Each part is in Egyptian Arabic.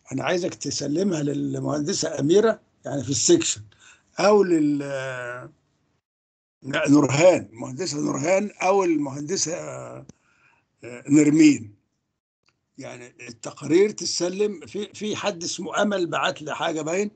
انا عايزك تسلمها للمهندسه اميره يعني في السكشن او لل لا، نورهان المهندسه نورهان او المهندسه آه، نرمين يعني التقارير تسلم في في حد اسمه امل بعت لي حاجه باين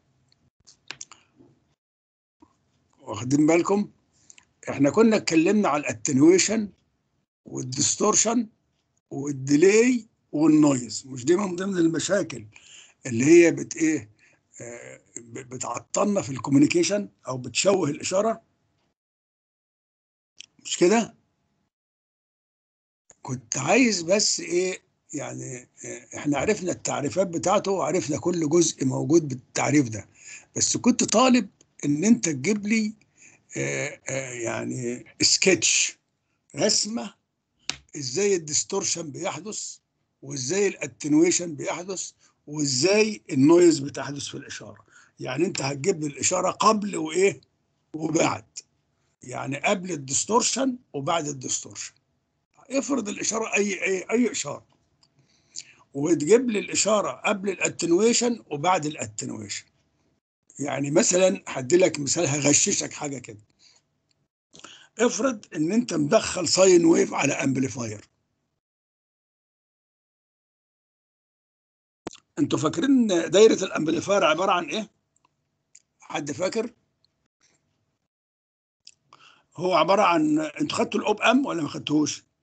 واخدين بالكم احنا كنا اتكلمنا على الاتنويشن والديستورشن والديلي والنويز مش دي من ضمن المشاكل اللي هي بت ايه آه، ب- بتعطلنا في الكوميونيكيشن او بتشوه الاشاره مش كده كنت عايز بس ايه يعني آه، احنا عرفنا التعريفات بتاعته وعرفنا كل جزء موجود بالتعريف ده بس كنت طالب ان انت تجيب لي آه، آه، يعني سكتش رسمه ازاي الديستورشن بيحدث وازاي الاتنويشن بيحدث وازاي النويز بتحدث في الاشاره يعني انت هتجيب لي الاشاره قبل وايه وبعد يعني قبل الديستورشن وبعد الديستورشن افرض الاشاره اي اي اي اشاره وتجيب لي الاشاره قبل الاتنويشن وبعد الاتنويشن يعني مثلا هدي لك مثال هغششك حاجه كده افرض ان انت مدخل ساين ويف على امبليفاير انتوا فاكرين دايره الامبليفاير عباره عن ايه حد فاكر هو عباره عن انتوا خدتوا الاوب ام ولا ما خدتوهوش اه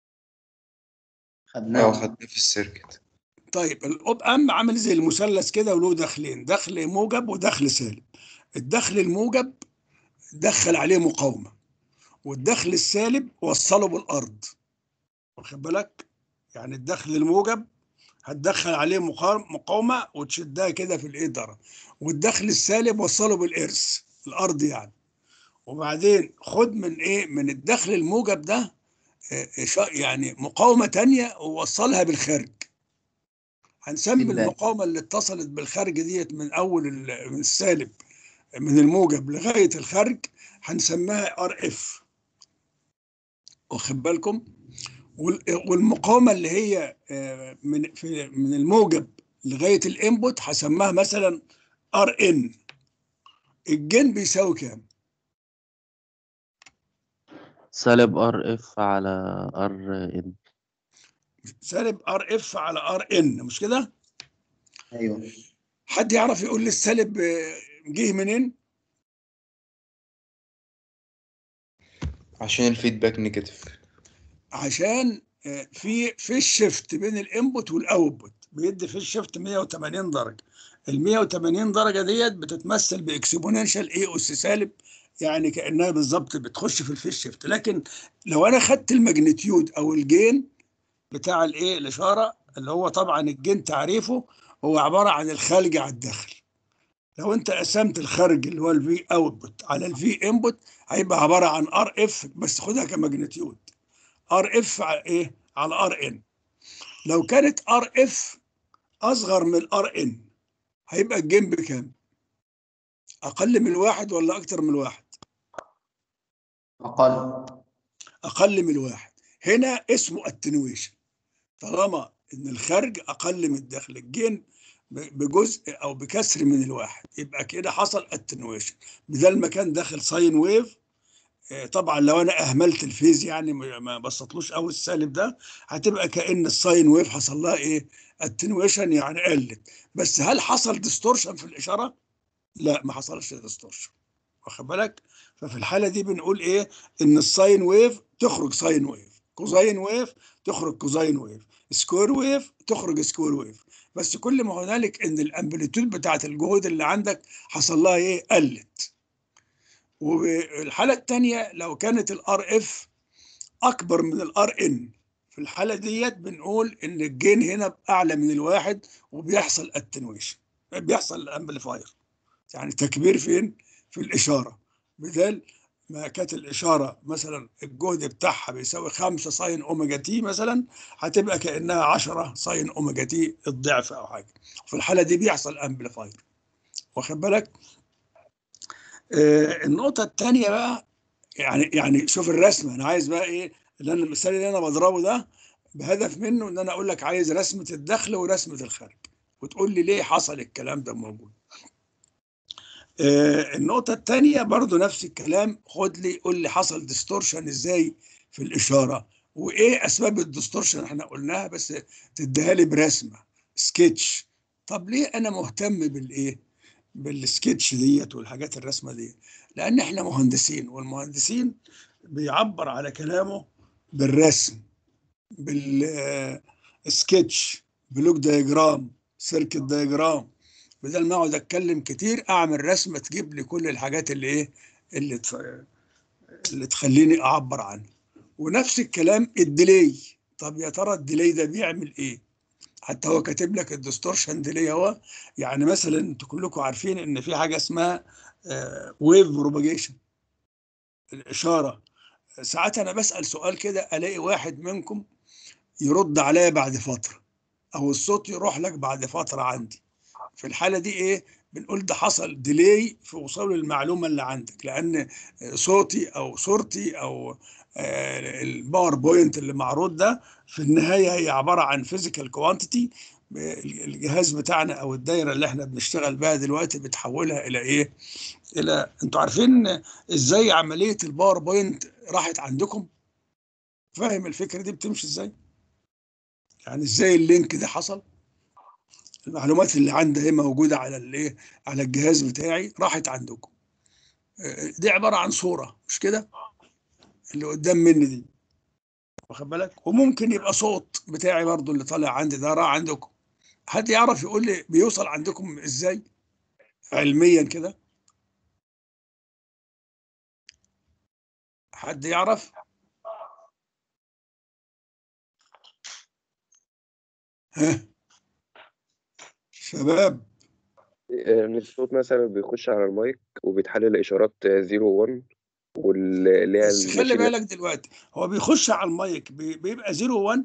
خدناه خدناه في السيركت طيب الاوب ام عامل زي المثلث كده وله دخلين دخل موجب ودخل سالب الدخل الموجب دخل عليه مقاومه والدخل السالب وصله بالارض واخد بالك يعني الدخل الموجب هتدخل عليه مقا- مقاومه وتشدها كده في الايه ضرب والدخل السالب وصله بالارث الارض يعني وبعدين خد من ايه من الدخل الموجب ده آه، شا- يعني مقاومه تانية ووصلها بالخارج هنسمي بالله. المقاومه اللي اتصلت بالخارج ديت من اول ال- من السالب من الموجب لغايه الخارج هنسميها ار اف واخد بالكم وال- والمقاومه اللي هي آه، من في من الموجب لغايه الانبوت هسميها مثلا ار ان الجن بيساوي كام؟ سالب ار اف على ار ان سالب ار اف على ار ان مش كده؟ ايوه حد يعرف يقول لي السالب آه، جه منين؟ عشان الفيدباك نيجاتيف عشان آه، في في الشيفت بين الانبوت والاوتبوت بيدي في الشيفت 180 درجه ال 180 درجه ديت بتتمثل باكسبوننشال اي اس سالب يعني كانها بالظبط بتخش في الفيش شيفت لكن لو انا خدت الماجنتيود او الجين بتاع الايه الاشاره اللي هو طبعا الجين تعريفه هو عباره عن الخارج على الداخل لو انت قسمت الخارج اللي هو الفي اوتبوت على الفي انبوت هيبقى عباره عن ار اف بس خدها كماجنتيود ار اف على ايه على ار ان لو كانت ار اف اصغر من الار ان هيبقى الجيم بكام اقل من الواحد ولا اكتر من الواحد اقل اقل من الواحد هنا اسمه اتنويشن طالما ان الخارج اقل من الداخل الجين ب- بجزء او بكسر من الواحد يبقى كده حصل اتنويشن بدل ما كان داخل ساين ويف آه، طبعا لو انا اهملت الفيز يعني ما ما بسطلوش قوي السالب ده هتبقى كان الساين ويف حصل لها ايه اتنويشن يعني قلت بس هل حصل ديستورشن في الاشاره لا ما حصلش ديستورشن واخد بالك ففي الحاله دي بنقول ايه ان الساين ويف تخرج ساين ويف كوزاين ويف تخرج كوزاين ويف سكوير ويف تخرج سكوير ويف بس كل ما هنالك ان الامبليتود بتاعت الجهود اللي عندك حصل لها ايه قلت والحاله الثانيه لو كانت الار اف اكبر من الار ان في الحاله ديت بنقول ان الجين هنا اعلى من الواحد وبيحصل اتنويشن بيحصل امبليفاير يعني تكبير فين في الاشاره بدل ما كانت الاشاره مثلا الجهد بتاعها بيساوي 5 ساين اوميجا تي مثلا هتبقى كانها 10 ساين اوميجا تي الضعف او حاجه في الحاله دي بيحصل امبليفاير واخد بالك آه النقطه الثانيه بقى يعني يعني شوف الرسمه انا عايز بقى ايه اللي انا المثال اللي انا بضربه ده بهدف منه ان انا اقول لك عايز رسمه الدخل ورسمه الخارج وتقول لي ليه حصل الكلام ده موجود آه، النقطة الثانية برضو نفس الكلام خد لي قول لي حصل ديستورشن ازاي في الإشارة وإيه أسباب الديستورشن احنا قلناها بس تديها لي برسمة سكتش طب ليه أنا مهتم بالإيه؟ بالسكتش ديت والحاجات الرسمة دي لأن احنا مهندسين والمهندسين بيعبر على كلامه بالرسم بالسكتش بلوك دايجرام سيركت دايجرام بدل ما اقعد اتكلم كتير اعمل رسمه تجيب لي كل الحاجات اللي ايه اللي تف... اللي تخليني اعبر عنها ونفس الكلام الديلي طب يا ترى الديلي ده بيعمل ايه حتى هو كاتب لك الديستورشن ديلي هو يعني مثلا انتوا كلكم عارفين ان في حاجه اسمها ويف بروباجيشن الاشاره ساعات انا بسال سؤال كده الاقي واحد منكم يرد عليا بعد فتره او الصوت يروح لك بعد فتره عندي في الحاله دي ايه بنقول ده حصل ديلي في وصول المعلومه اللي عندك لان صوتي او صورتي او آه، الباوربوينت اللي معروض ده في النهايه هي عباره عن فيزيكال كوانتيتي الجهاز بتاعنا او الدايره اللي احنا بنشتغل بها دلوقتي بتحولها الى ايه الى انتوا عارفين ازاي عمليه الباوربوينت راحت عندكم فاهم الفكره دي بتمشي ازاي يعني ازاي اللينك ده حصل المعلومات اللي عندي هي موجوده على الايه على الجهاز بتاعي راحت عندكم آه، دي عباره عن صوره مش كده اللي قدام مني دي واخد بالك وممكن يبقى صوت بتاعي برضو اللي طالع عندي ده راح عندكم حد يعرف يقول لي بيوصل عندكم ازاي علميا كده حد يعرف ها شباب ان الصوت مثلا بيخش على المايك وبيتحلل اشارات 0 1 واللي هي بس خلي الماشين بالك دلوقتي هو بيخش على المايك بي- بيبقى 0 1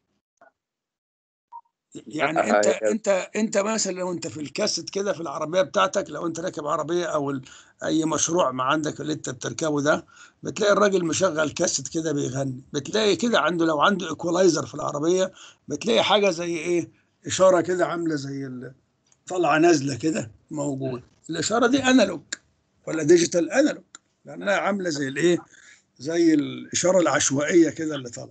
يعني لا، انت هي- انت انت مثلا لو انت في الكاسيت كده في العربيه بتاعتك لو انت راكب عربيه او ال- اي مشروع ما عندك اللي انت بتركبه ده بتلاقي الراجل مشغل كاسيت كده بيغني بتلاقي كده عنده لو عنده ايكولايزر في العربيه بتلاقي حاجه زي ايه اشاره كده عامله زي ال- طالعه نازله كده موجود الاشاره دي انالوج ولا ديجيتال انالوج لانها عامله زي الايه زي الاشاره العشوائيه كده اللي طالعه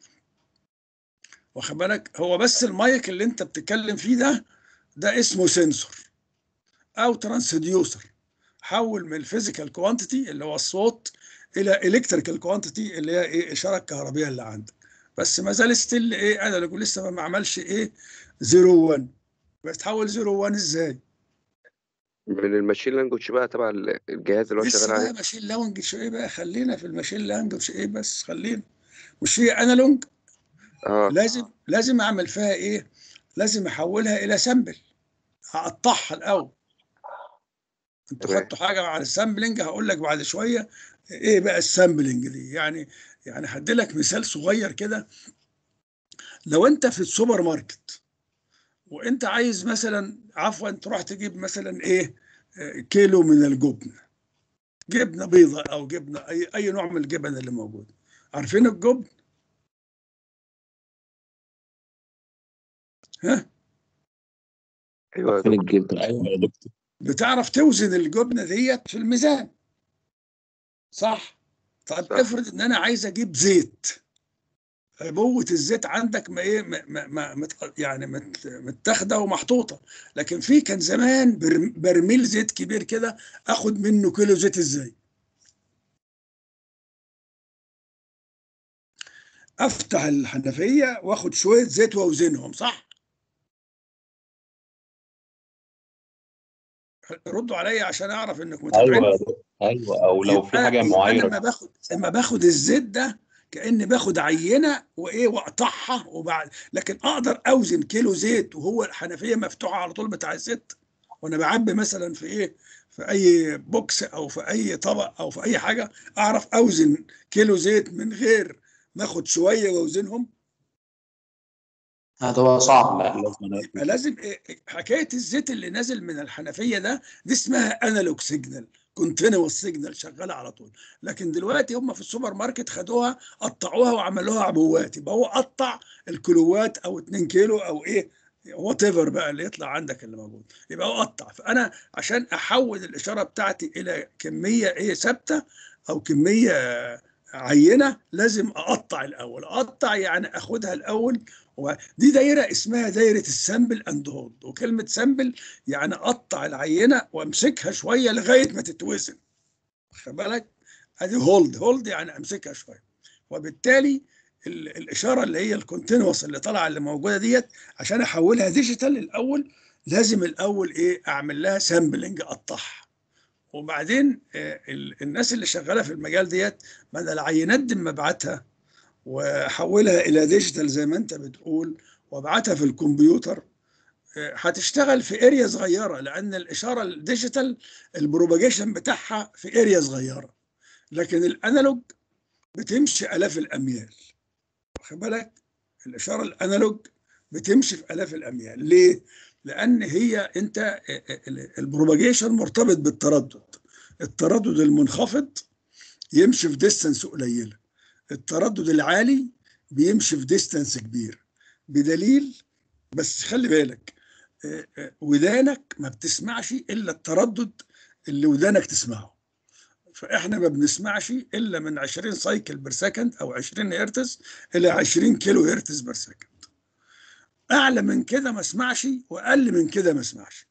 واخد بالك هو بس المايك اللي انت بتتكلم فيه ده ده اسمه سنسور او ترانسديوسر حول من الفيزيكال كوانتيتي اللي هو الصوت الى الكتريكال كوانتيتي اللي هي ايه الاشاره الكهربيه اللي عندك بس ما زال ستيل ايه انا اللي لسه ما عملش ايه 0 1 بس تحول 0 1 ازاي؟ من الماشين لانجوج بقى تبع الجهاز اللي هو لسه شغال بقى عليه ماشين لانجوج ايه بقى خلينا في الماشين لانجوج ايه بس خلينا مش هي انالوج اه لازم لازم اعمل فيها ايه؟ لازم احولها الى سامبل هقطعها الاول انتوا تمام. خدتوا حاجه عن السامبلنج هقول لك بعد شويه ايه بقى السامبلنج دي يعني يعني هدي لك مثال صغير كده لو انت في السوبر ماركت وانت عايز مثلا عفوا تروح تجيب مثلا ايه آه، كيلو من الجبن جبنه بيضاء او جبنه اي اي نوع من الجبن اللي موجود عارفين الجبن ها ايوه يا فين دكتور. الجبن ايوه يا دكتور بتعرف توزن الجبنه ديت في الميزان صح طيب صح. افرض ان انا عايز اجيب زيت عبوه الزيت عندك ما ايه ما ما ما مت- يعني مت- متاخده ومحطوطه لكن في كان زمان بر- برميل زيت كبير كده اخد منه كيلو زيت ازاي افتح الحنفيه واخد شويه زيت واوزنهم صح ردوا عليا عشان اعرف انكم متابعين ايوه يا دكتور ايوه او لو في يبقى- حاجه يبقى انا معايره لما باخد لما باخد الزيت ده كاني باخد عينه وايه واقطعها وبعد لكن اقدر اوزن كيلو زيت وهو الحنفيه مفتوحه على طول بتاع الزيت وانا بعبي مثلا في ايه في اي بوكس او في اي طبق او في اي حاجه اعرف اوزن كيلو زيت من غير ما اخد شويه واوزنهم هتبقى صعبة لازم أنا- يبقى لازم إيه حكايه الزيت اللي نازل من الحنفيه ده دي اسمها انالوج سيجنال كونتينوس سيجنال شغاله على طول لكن دلوقتي هم في السوبر ماركت خدوها قطعوها وعملوها عبوات يبقى هو قطع الكيلوات او 2 كيلو او ايه وات ايفر بقى اللي يطلع عندك اللي موجود يبقى هو قطع فانا عشان احول الاشاره بتاعتي الى كميه ايه ثابته او كميه عينه لازم اقطع الاول اقطع يعني اخدها الاول ودي دايره اسمها دايره السامبل اند هولد وكلمه سامبل يعني اقطع العينه وامسكها شويه لغايه ما تتوزن خد بالك ادي هولد هولد يعني امسكها شويه وبالتالي ال- الاشاره اللي هي الكونتينوس اللي طالعه اللي موجوده ديت عشان احولها ديجيتال الاول لازم الاول ايه اعمل لها سامبلنج اقطعها وبعدين آه، ال- الناس اللي شغاله في المجال ديت ما انا العينات دي اما ابعتها واحولها الى ديجيتال زي ما انت بتقول وابعتها في الكمبيوتر آه، هتشتغل في اريا صغيره لان الاشاره الديجيتال البروباجيشن بتاعها في اريا صغيره لكن الانالوج بتمشي الاف الاميال واخد بالك الاشاره الانالوج بتمشي في الاف الاميال ليه لان هي انت البروباجيشن مرتبط بالتردد التردد المنخفض يمشي في ديستانس قليله التردد العالي بيمشي في ديستانس كبير بدليل بس خلي بالك آه، آه، ودانك ما بتسمعش الا التردد اللي ودانك تسمعه فاحنا ما بنسمعش الا من 20 سايكل بير سكند او 20 هرتز الى 20 كيلو هرتز بير سكند اعلى من كده ما اسمعش واقل من كده ما اسمعش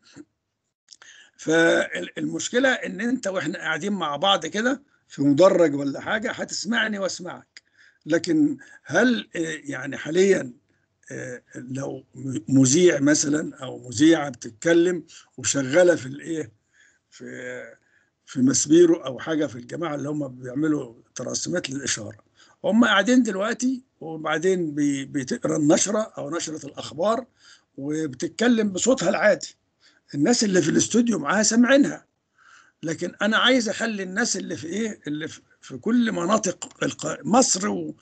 فالمشكله ان انت واحنا قاعدين مع بعض كده في مدرج ولا حاجه هتسمعني واسمعك لكن هل آه، يعني حاليا آه، لو م- مذيع مثلا او مذيعه بتتكلم وشغاله في الايه في في مسبيرو او حاجه في الجماعه اللي هم بيعملوا ترسمات للاشاره هم قاعدين دلوقتي وبعدين بي- بتقرا النشره او نشره الاخبار وبتتكلم بصوتها العادي الناس اللي في الاستوديو معاها سامعينها لكن انا عايز اخلي الناس اللي في ايه اللي في في كل مناطق الق- مصر و-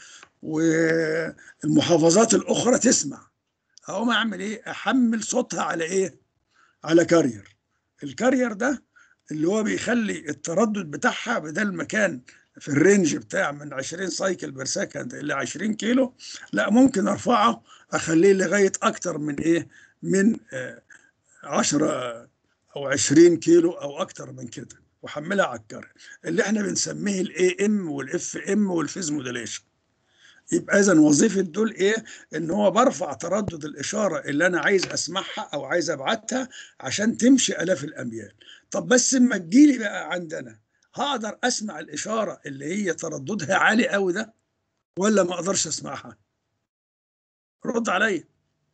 والمحافظات الاخرى تسمع اقوم اعمل ايه احمل صوتها على ايه على كارير الكارير ده اللي هو بيخلي التردد بتاعها بدل ما كان في الرينج بتاع من 20 سايكل بير سكند الى 20 كيلو لا ممكن ارفعه اخليه لغايه اكتر من ايه من آه، 10 او 20 كيلو او اكتر من كده واحملها على الكارير اللي احنا بنسميه الاي ام والاف ام والفيز موديليشن يبقى اذا وظيفه دول ايه ان هو برفع تردد الاشاره اللي انا عايز اسمعها او عايز ابعتها عشان تمشي الاف الاميال طب بس اما تجيلي بقى عندنا هقدر اسمع الاشاره اللي هي ترددها عالي قوي ده ولا ما اقدرش اسمعها رد عليا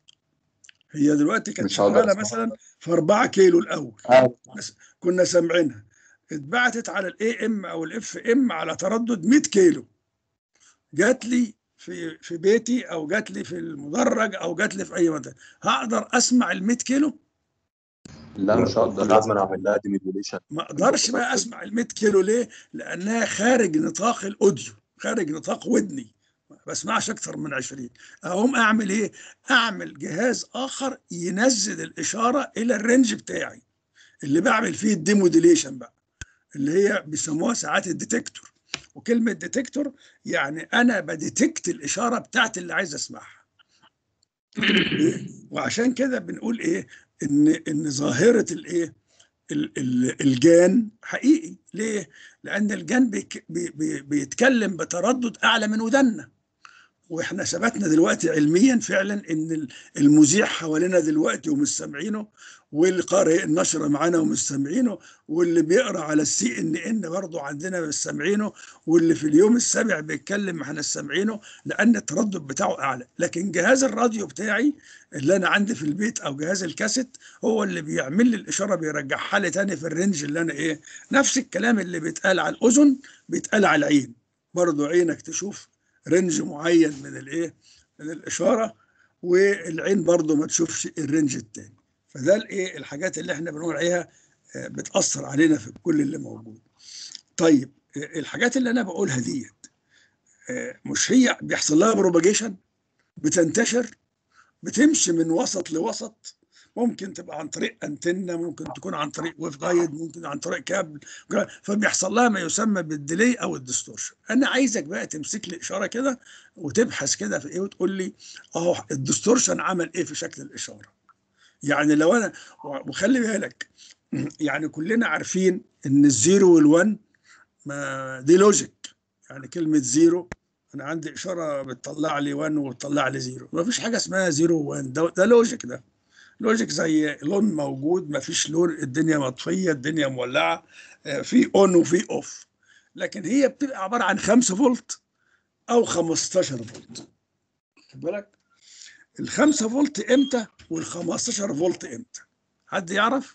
هي دلوقتي كانت مش هقدر شغاله أسمعها. مثلا في 4 كيلو الاول آه. بس كنا سامعينها اتبعتت على الاي ام او الاف ام على تردد 100 كيلو جات لي في في بيتي او جات لي في المدرج او جات لي في اي مكان هقدر اسمع ال 100 كيلو لا مش هقدر لازم اعمل لها ديميديوليشن ما اقدرش بقى اسمع ال 100 كيلو ليه؟ لانها خارج نطاق الاوديو خارج نطاق ودني ما بسمعش اكتر من 20 اقوم اعمل ايه؟ اعمل جهاز اخر ينزل الاشاره الى الرينج بتاعي اللي بعمل فيه الديموديليشن بقى اللي هي بيسموها ساعات الديتكتور وكلمه ديتكتور يعني انا بديتكت الاشاره بتاعت اللي عايز اسمعها وعشان كده بنقول ايه ان ان ظاهره الايه ال- ال- الجان حقيقي ليه لان الجان بيك بي بي بيتكلم بتردد اعلى من ودنا واحنا ثبتنا دلوقتي علميا فعلا ان ال- المذيع حوالينا دلوقتي ومش سامعينه والقارئ النشره معانا ومش سامعينه واللي بيقرا على السي ان ان برضه عندنا مش سامعينه واللي في اليوم السابع بيتكلم احنا سامعينه لان التردد بتاعه اعلى لكن جهاز الراديو بتاعي اللي انا عندي في البيت او جهاز الكاسيت هو اللي بيعمل لي الاشاره بيرجعها لي تاني في الرينج اللي انا ايه نفس الكلام اللي بيتقال على الاذن بيتقال على العين برضه عينك تشوف رينج معين من الايه من الاشاره والعين برضه ما تشوفش الرينج التاني فده الايه الحاجات اللي احنا بنقول عليها آه، بتاثر علينا في كل اللي موجود طيب آه، الحاجات اللي انا بقولها ديت آه، مش هي بيحصل لها بروباجيشن بتنتشر بتمشي من وسط لوسط ممكن تبقى عن طريق انتنه ممكن تكون عن طريق ويف جايد ممكن عن طريق كابل فبيحصل لها ما يسمى بالديلي او الديستورشن انا عايزك بقى تمسك لي اشاره كده وتبحث كده في ايه وتقول لي اهو الديستورشن عمل ايه في شكل الاشاره يعني لو انا وخلي بالك يعني كلنا عارفين ان الزيرو والوان ما دي لوجيك يعني كلمه زيرو انا عندي اشاره بتطلع لي 1 وبتطلع لي 0 ما فيش حاجه اسمها 0 و1 ده, ده لوجيك ده لوجيك زي لون موجود ما فيش لون الدنيا مطفيه الدنيا مولعه آه، في اون وفي اوف لكن هي بتبقى عباره عن 5 فولت او 15 فولت خد بالك ال 5 فولت امتى وال 15 فولت امتى حد يعرف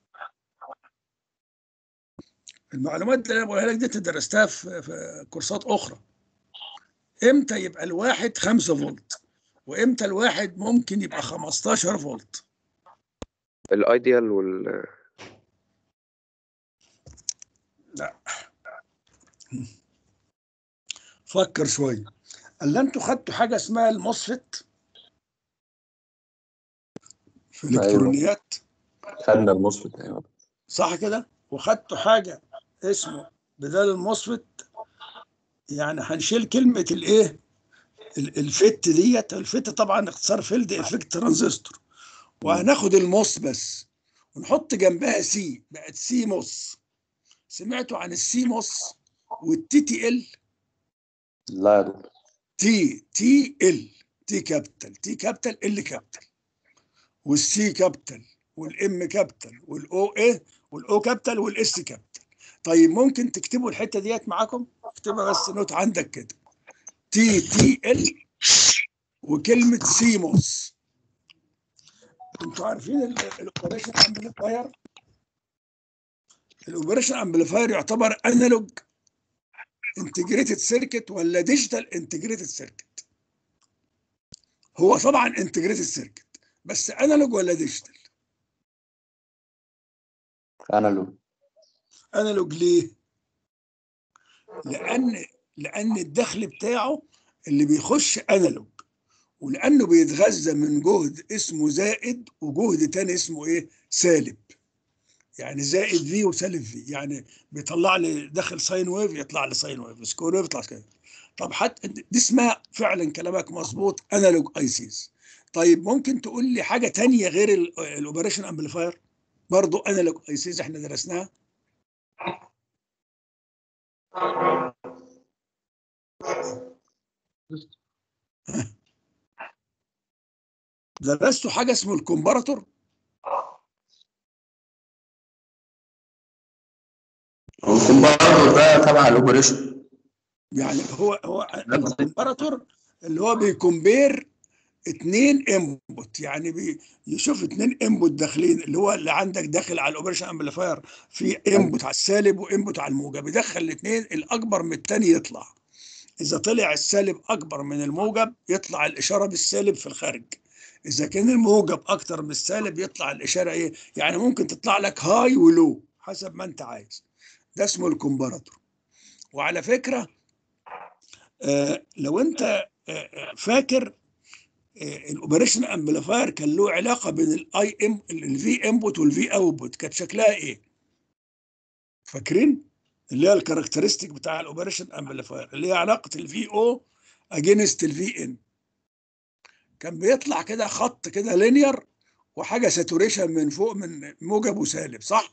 المعلومات اللي انا بقولها لك دي انت درستها في في كورسات اخرى امتى يبقى الواحد 5 فولت وامتى الواحد ممكن يبقى 15 فولت الايديال وال فكر شويه قال انتوا خدتوا حاجه اسمها الموسفت في أيوة. الالكترونيات خدنا المصفت ايوه صح كده وخدتوا حاجه اسمه بدل الموسفت يعني هنشيل كلمه الايه ال- الفت ديت الفت طبعا اختصار فيلد افكت ترانزستور وهناخد الموس بس ونحط جنبها سي بقت سي موس سمعتوا عن السي موس والتي تي ال لا يا دكتور تي تي ال تي كابيتال تي كابيتال ال كابيتال والسي كابيتال والام كابيتال والاو ايه والاو كابيتال والاس كابيتال طيب ممكن تكتبوا الحته ديت معاكم اكتبها بس نوت عندك كده تي تي ال وكلمه سيموس انتوا عارفين الاوبريشن امبليفاير الاوبريشن امبليفاير يعتبر انالوج انتجريتد سيركت ولا ديجيتال انتجريتد سيركت هو طبعا انتجريتد سيركت بس انالوج ولا ديجيتال انالوج انالوج ليه لان لان الدخل بتاعه اللي بيخش انالوج ولانه بيتغذى من جهد اسمه زائد وجهد تاني اسمه ايه سالب يعني زائد في وسالب في يعني بيطلع لي داخل ساين ويف يطلع لي ساين ويف سكوير ويف يطلع سكوير طب حتى دي اسمها فعلا كلامك مظبوط انالوج اي سيز طيب ممكن تقول لي حاجه تانية غير الاوبريشن امبليفاير برضو انالوج اي سيز احنا درسناها درستوا حاجه اسمه الكومباراتور الكمبيوتر ده تبع الاوبريشن يعني هو هو الكومباراتور اللي هو بيكمبير اتنين انبوت يعني بي يشوف اتنين انبوت داخلين اللي هو اللي عندك داخل على الاوبريشن امبليفاير في انبوت على السالب وانبوت على الموجب يدخل الاثنين الاكبر من الثاني يطلع اذا طلع السالب اكبر من الموجب يطلع الاشاره بالسالب في الخارج اذا كان الموجب اكتر من السالب يطلع الاشاره ايه يعني ممكن تطلع لك هاي ولو حسب ما انت عايز ده اسمه الكومباراتور وعلى فكره آه لو انت آه آه، فاكر الاوبريشن امبليفاير كان له علاقه بين الاي ام الفي انبوت والفي اوتبوت كانت شكلها ايه فاكرين اللي هي الكاركترستيك بتاع الاوبريشن امبليفاير اللي هي علاقه الفي او اجينست الفي ان كان بيطلع كده خط كده لينير وحاجه ساتوريشن من فوق من موجب وسالب صح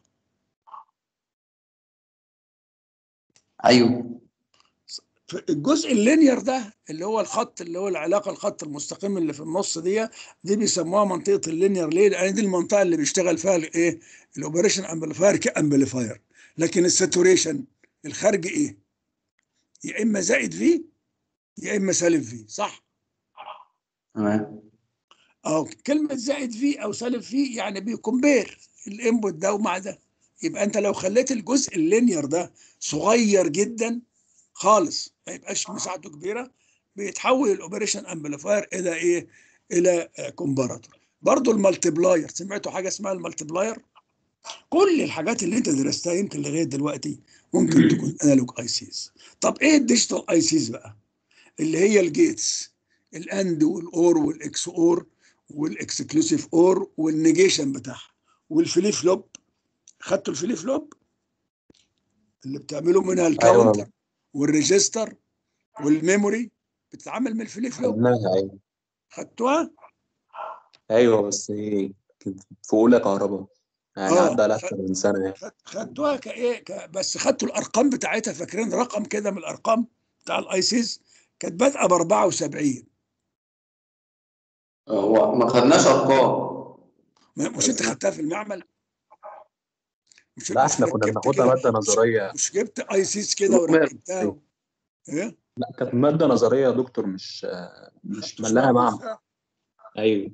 ايوه في الجزء اللينير ده اللي هو الخط اللي هو العلاقه الخط المستقيم اللي في النص دي دي بيسموها منطقه اللينير ليه؟ لان دي المنطقه اللي بيشتغل فيها الايه؟ الاوبريشن امبليفاير كامبليفاير لكن الساتوريشن الخارج ايه؟ يا اما زائد في يا اما سالب في صح؟ تمام اه كلمه زائد في او سالب في يعني بيكمبير الانبوت ده ومع ده يبقى انت لو خليت الجزء اللينير ده صغير جدا خالص ما يبقاش مساحته كبيره بيتحول الاوبريشن امبليفاير الى ايه؟ الى كومباراتور برضه المالتبلاير سمعتوا حاجه اسمها المالتبلاير كل الحاجات اللي انت درستها يمكن لغايه دلوقتي ممكن تكون انالوج اي سيز طب ايه الديجيتال اي سيز بقى اللي هي الجيتس الاند والاور والاكس اور والاكسكلوسيف اور والنيجيشن بتاعها والفليب فلوب خدتوا الفليب فلوب اللي بتعملوا منها الكاونتر والريجستر والميموري بتتعمل من الفليب فلوب خدناها ايوه خدتوها ايوه بس ايه كنت في اولى كهرباء يعني آه، عدى على خد- اكتر من سنه يعني خد- خدتوها كايه ك... بس خدتوا الارقام بتاعتها فاكرين رقم كده من الارقام بتاع الايسيس كانت بادئه ب 74 هو ما خدناش ارقام ما- مش انت خدتها في المعمل مش لا مش احنا كنا ركبت بناخدها كده ماده مش, نظريه مش جبت ايسيس كده مؤمن. وركبتها و... ايه لا كانت ماده نظريه يا دكتور مش آه، مش مش ملاها موجود معمل فيها؟ ايوه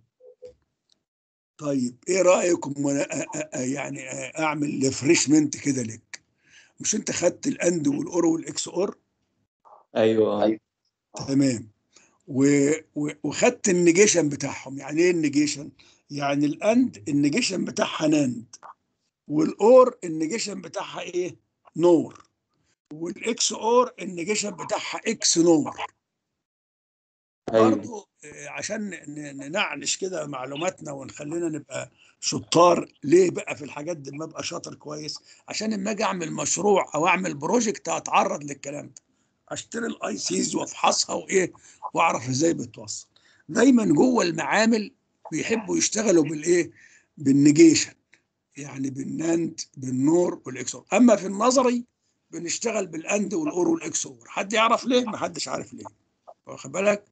طيب ايه رايكم وانا أ- أ- أ- يعني أ- اعمل ريفريشمنت كده لك مش انت خدت الاند والاور والاكس اور ايوه أيوة. تمام و... و... وخدت النيجيشن بتاعهم يعني ايه النيجيشن يعني الاند النيجيشن بتاعها ناند والاور النيجيشن بتاعها ايه نور والاكس اور النيجيشن بتاعها اكس نور ايوه برضو آه، عشان ن- ننعنش كده معلوماتنا ونخلينا نبقى شطار ليه بقى في الحاجات دي ما ابقى شاطر كويس عشان لما اجي اعمل مشروع او اعمل بروجكت اتعرض للكلام ده اشتري الاي سيز وافحصها وايه واعرف ازاي بتوصل دايما جوه المعامل بيحبوا يشتغلوا بالايه بالنيجيشن يعني بالناند بالنور والاكسور اما في النظري بنشتغل بالاند والاور والاكسور حد يعرف ليه ما حدش عارف ليه واخد بالك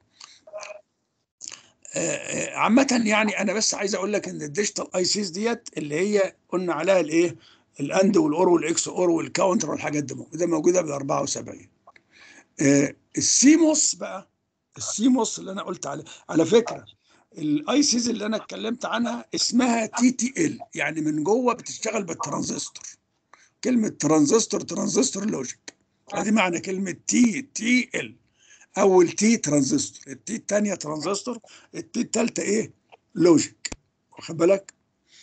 آه، آه، عامة يعني أنا بس عايز أقول لك إن الديجيتال أي سيز ديت اللي هي قلنا عليها الإيه؟ الأند والأور والإكس أور والكاونتر والحاجات دي موجودة موجودة بال 74 آه، السيموس بقى السيموس اللي أنا قلت عليه على فكرة الاي سيز اللي انا اتكلمت عنها اسمها تي تي ال يعني من جوه بتشتغل بالترانزستور كلمه ترانزستور ترانزستور لوجيك ادي معنى كلمه تي تي ال اول تي ترانزستور التي الثانيه ترانزستور التي الثالثه ايه لوجيك واخد بالك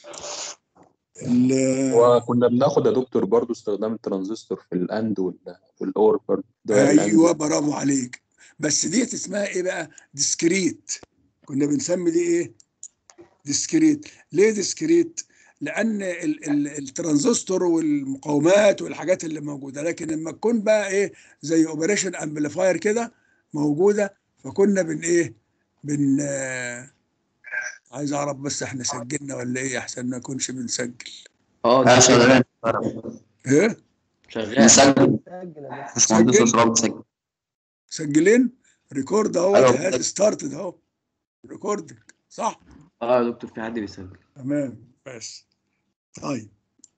ال- وكنا بناخد يا دكتور برضو استخدام الترانزستور في الاند وال- والاور برضو ده الأند. ايوه برافو عليك بس ديت اسمها ايه بقى ديسكريت كنا بنسمي دي ايه ديسكريت ليه ديسكريت لان ال ال الترانزستور والمقاومات والحاجات اللي موجوده لكن لما تكون بقى ايه زي اوبريشن امبليفاير كده موجوده فكنا بن ايه بن آه عايز اعرف بس احنا سجلنا ولا ايه احسن ما نكونش بنسجل اه لا دي شغال ايه شغال مسجل مش مهندس سجل. اسراء مسجل مسجلين ريكورد اهو أيوة. هات ستارتد اهو ريكوردنج صح اه يا دكتور في حد بيسجل تمام بس طيب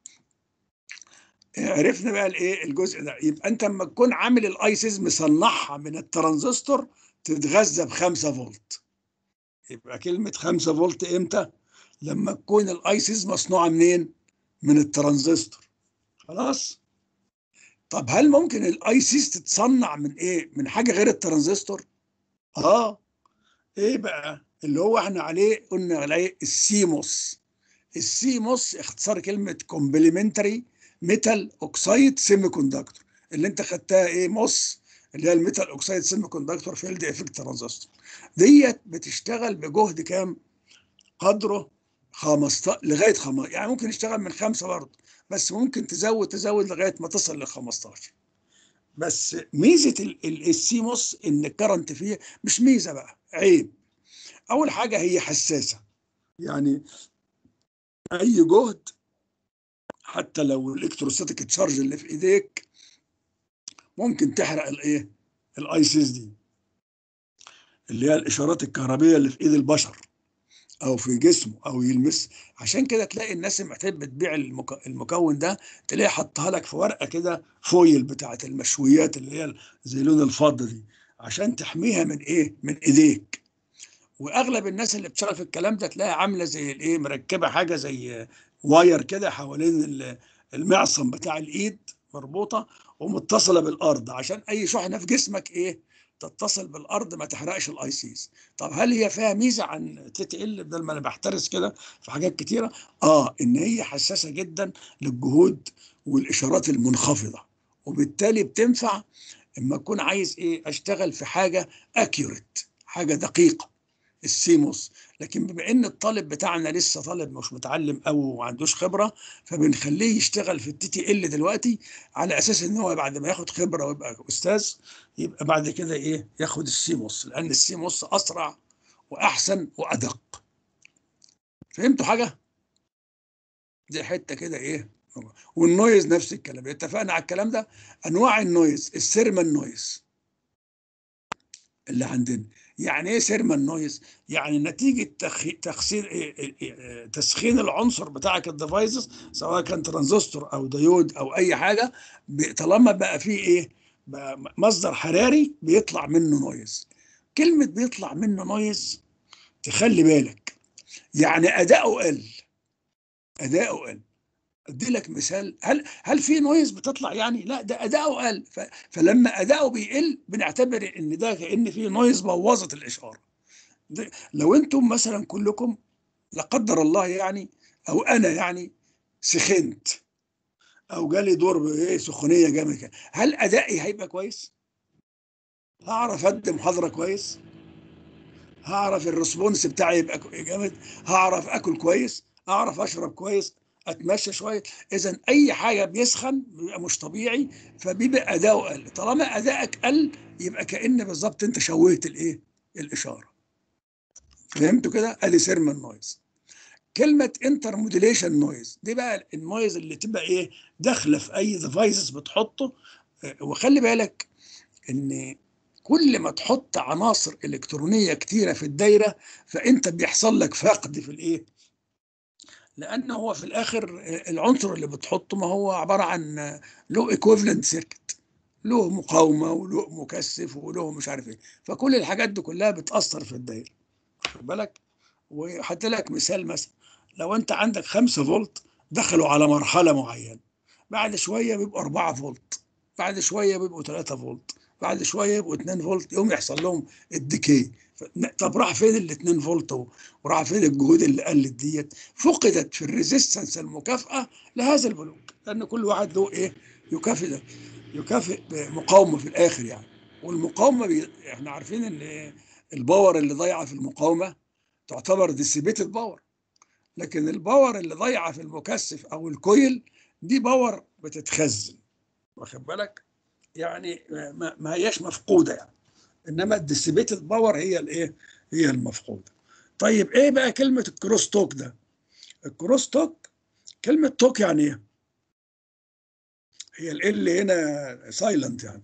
عرفنا بقى الايه الجزء ده يبقى انت لما تكون عامل الايسيز مصنعها من الترانزستور تتغذى ب 5 فولت يبقى كلمه 5 فولت امتى لما تكون الايسيز مصنوعه منين من الترانزستور خلاص طب هل ممكن الايسيز تتصنع من ايه من حاجه غير الترانزستور اه ايه بقى اللي هو احنا عليه قلنا عليه السيموس السيموس اختصار كلمه كومبليمنتري ميتال اوكسايد سيمي كوندكتور اللي انت خدتها ايه موس اللي هي الميتال اوكسايد سيمي كوندكتور فيلد افكت ترانزستور ديت بتشتغل بجهد كام قدره 15 لغايه 5 يعني ممكن يشتغل من خمسه برضه بس ممكن تزود تزود لغايه ما تصل ل 15 بس ميزه ال- ال- السيموس ان الكرنت فيه مش ميزه بقى عيب اول حاجه هي حساسه يعني اي جهد حتى لو الالكتروستاتيك تشارج اللي في ايديك ممكن تحرق الايه الايسيس دي اللي هي الاشارات الكهربيه اللي في ايد البشر او في جسمه او يلمس عشان كده تلاقي الناس لما تحب تبيع المك- المكون ده تلاقي حطها لك في ورقه كده فويل بتاعت المشويات اللي هي زي لون الفضه دي عشان تحميها من ايه من ايديك واغلب الناس اللي بتشتغل في الكلام ده تلاقي عامله زي الايه مركبه حاجه زي واير كده حوالين ال- المعصم بتاع الايد مربوطه ومتصله بالارض عشان اي شحنه في جسمك ايه تتصل بالارض ما تحرقش الايسيس طب هل هي فيها ميزه عن تي تي ال بدل ما انا بحترس كده في حاجات كتيره اه ان هي حساسه جدا للجهود والاشارات المنخفضه وبالتالي بتنفع اما اكون عايز ايه اشتغل في حاجه اكيوريت حاجه دقيقه السيموس لكن بما ان الطالب بتاعنا لسه طالب مش متعلم او وما عندوش خبره فبنخليه يشتغل في التي تي ال دلوقتي على اساس ان هو بعد ما ياخد خبره ويبقى استاذ يبقى بعد كده ايه ياخد السيموس لان السيموس اسرع واحسن وادق فهمتوا حاجه دي حته كده ايه والنويز نفس الكلام اتفقنا على الكلام ده انواع النويز السيرمان نويز اللي عندنا يعني ايه سيرمان نويز يعني نتيجه تخي... تخسين إيه إيه إيه تسخين العنصر بتاعك الديفايسز سواء كان ترانزستور او ديود او اي حاجه ب... طالما بقى فيه ايه بقى مصدر حراري بيطلع منه نويز كلمه بيطلع منه نويز تخلي بالك يعني اداؤه قل اداؤه قل ادي لك مثال هل هل في نويز بتطلع يعني لا ده اداؤه قل ف... فلما اداؤه بيقل بنعتبر ان ده كان في نويز بوظت الاشاره ده لو انتم مثلا كلكم لا قدر الله يعني او انا يعني سخنت او جالي دور ايه سخونيه جامد كده هل ادائي هيبقى كويس هعرف ادي محاضره كويس هعرف الريسبونس بتاعي يبقى كو- جامد هعرف اكل كويس اعرف اشرب كويس اتمشى شويه اذا اي حاجه بيسخن بيبقى مش طبيعي فبيبقى اداؤه قل طالما ادائك قل يبقى كان بالظبط انت شوهت الايه الاشاره فهمتوا كده ادي سيرمان نويز كلمه انتر موديليشن نويز دي بقى النويز اللي تبقى ايه داخله في اي ديفايسز بتحطه آه، وخلي بالك ان كل ما تحط عناصر الكترونيه كتيره في الدايره فانت بيحصل لك فقد في الايه لان هو في الاخر العنصر اللي بتحطه ما هو عباره عن له ايكويفالنت سيركت له مقاومه وله مكثف وله مش عارف ايه فكل الحاجات دي كلها بتاثر في الدايره واخد بالك وحط لك مثال مثلا لو انت عندك 5 فولت دخلوا على مرحله معينه بعد شويه بيبقوا 4 فولت بعد شويه بيبقوا 3 فولت بعد شويه يبقوا 2 فولت يقوم يحصل لهم الديكي ف- طب راح فين ال 2 فولت و- وراح فين الجهود اللي قلت ديت فقدت في الريزيستنس المكافئه لهذا البلوك لان كل واحد له ايه يكافئ يكافئ مقاومه في الاخر يعني والمقاومه بي... احنا عارفين ان الباور اللي ضايعه في المقاومه تعتبر ديسيبيتد باور لكن الباور اللي ضايعه في المكثف او الكويل دي باور بتتخزن واخد بالك يعني ما, ما هياش مفقوده يعني انما الديسيبيتد باور هي الايه هي المفقوده طيب ايه بقى كلمه الكروس توك ده الكروس توك كلمه توك يعني ايه هي ال هنا سايلنت يعني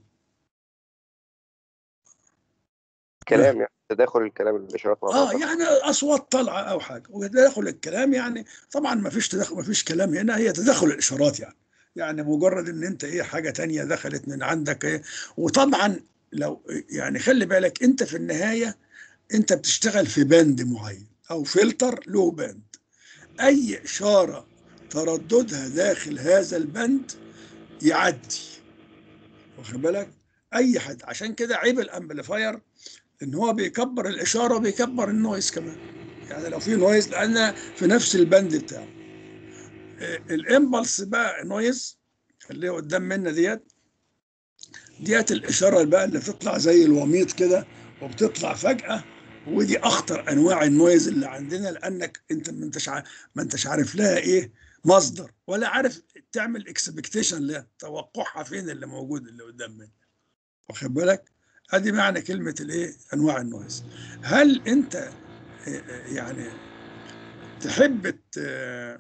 كلام يعني تداخل الكلام الاشارات مع اه بعض يعني اصوات طالعه او حاجه وتداخل الكلام يعني طبعا ما فيش تداخل ما فيش كلام هنا هي تداخل الاشارات يعني يعني مجرد ان انت ايه حاجه تانية دخلت من عندك ايه وطبعا لو يعني خلي بالك انت في النهايه انت بتشتغل في باند معين او فلتر له باند اي اشاره ترددها داخل هذا البند يعدي واخد بالك اي حد عشان كده عيب الامبليفاير ان هو بيكبر الاشاره وبيكبر النويز كمان يعني لو في نويز لان في نفس البند بتاعه آه، الامبلس بقى نويز اللي قدام منا ديت ديت الاشاره بقى اللي بتطلع زي الوميض كده وبتطلع فجاه ودي اخطر انواع النويز اللي عندنا لانك انت ما انتش عارف ما انتش عارف لها ايه مصدر ولا عارف تعمل اكسبكتيشن لها توقعها فين اللي موجود اللي قدام منك واخد بالك ادي معنى كلمه الايه انواع النويز هل انت آه، آه، يعني تحب ت-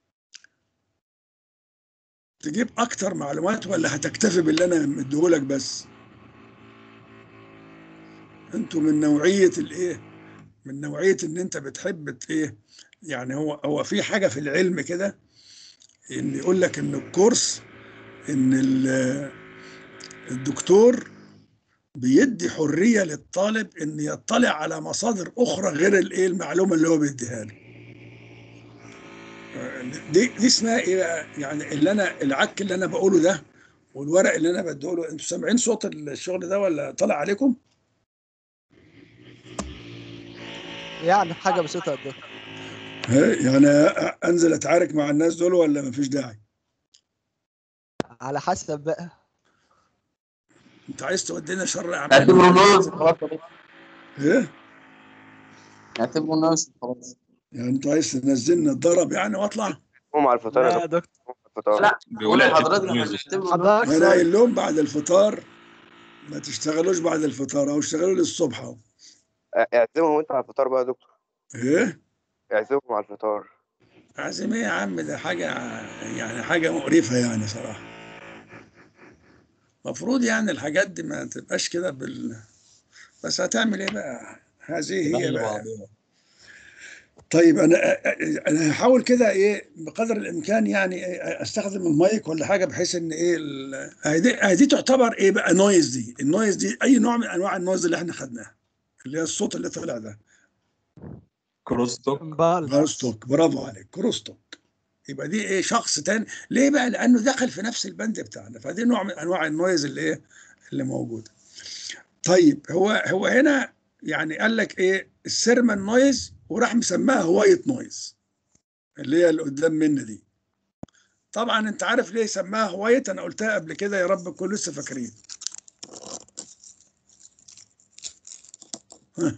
تجيب اكتر معلومات ولا هتكتفي باللي انا مديهولك بس انتوا من نوعيه الايه من نوعيه ان انت بتحب ت- ايه يعني هو هو في حاجه في العلم كده ان يقول لك ان الكورس ان ال- الدكتور بيدي حريه للطالب ان يطلع على مصادر اخرى غير الايه المعلومه اللي هو بيديها له دي دي اسمها ايه بقى يعني اللي انا العك اللي انا بقوله ده والورق اللي انا بديه له انتوا سامعين صوت الشغل ده ولا طالع عليكم يعني حاجة بسيطة قد ايه ها؟ يعني انزل اتعارك مع الناس دول ولا مفيش داعي على حسب بقى انت عايز تودينا شر اعتبره اعمال نويز خلاص ايه اعتبره ناقص خلاص يعني انت عايز تنزلنا الضرب يعني واطلع هم على الفطار لا يا يا دكتور دكتور هم على الفطار لا بيقول بقول اعتبره لحضرتك احنا ناقص. بنعتبره حضرتك انا صايم. قايل لهم بعد الفطار ما تشتغلوش بعد الفطار او اشتغلوا للصبح اهو اعزمهم انت على الفطار بقى يا دكتور ايه اعزمهم على الفطار عازم ايه يا عم ده حاجه يعني حاجه مقرفه يعني صراحه المفروض يعني الحاجات دي ما تبقاش كده بال بس هتعمل ايه بقى هذه هي بقى طيب انا انا هحاول كده ايه بقدر الامكان يعني إيه استخدم المايك ولا حاجه بحيث ان ايه ال- آه دي, آه دي تعتبر ايه بقى نويز دي النويز دي اي نوع من انواع النويز اللي احنا خدناها اللي هي الصوت اللي طلع ده كروس توك امبالانس كروستوك برافو عليك كروستوك يبقى دي ايه شخص تاني ليه بقى لانه دخل في نفس البند بتاعنا فدي نوع من انواع النويز اللي ايه اللي موجوده طيب هو هو هنا يعني قال لك ايه السيرمان نويز وراح مسماها وايت نويز اللي هي اللي قدام منا دي طبعا انت عارف ليه سماها وايت انا قلتها قبل كده يا رب تكونوا لسه فاكرين ها.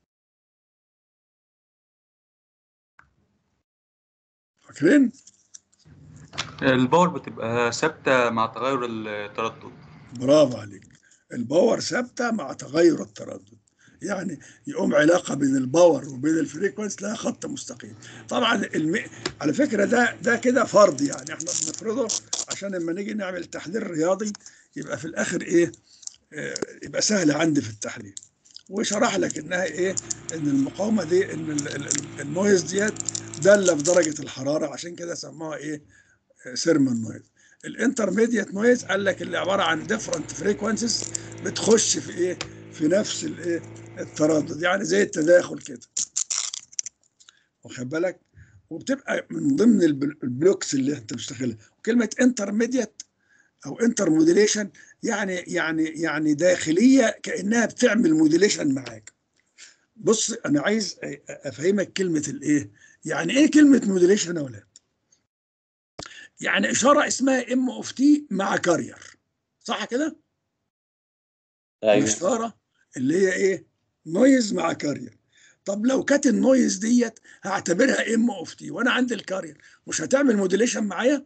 فاكرين الباور بتبقى ثابتة مع تغير التردد برافو عليك الباور ثابته مع تغير التردد يعني يقوم علاقه بين الباور وبين الفريكونس لها خط مستقيم طبعا الم... على فكره ده ده كده فرض يعني احنا بنفرضه عشان لما نيجي نعمل تحليل رياضي يبقى في الاخر ايه آه، يبقى سهل عندي في التحليل وشرح لك انها ايه ان المقاومه دي ان ال- ال- ال- النويز ديت داله في درجه الحراره عشان كده سموها ايه سيرمان نويز الانترميديت نويز قال لك اللي عباره عن ديفرنت فريكونسيز بتخش في ايه في نفس الايه التردد يعني زي التداخل كده واخد بالك وبتبقى من ضمن البل- البلوكس اللي انت بتشتغلها وكلمه انترميديت او انتر موديليشن يعني يعني يعني داخليه كانها بتعمل موديليشن معاك بص انا عايز افهمك كلمه الايه يعني ايه كلمه موديليشن يا ولاد يعني اشاره اسمها ام اوف تي مع كارير صح كده ايوه الاشاره اللي هي ايه نويز مع كارير طب لو كانت النويز ديت هعتبرها ام اوف تي وانا عندي الكارير مش هتعمل موديليشن معايا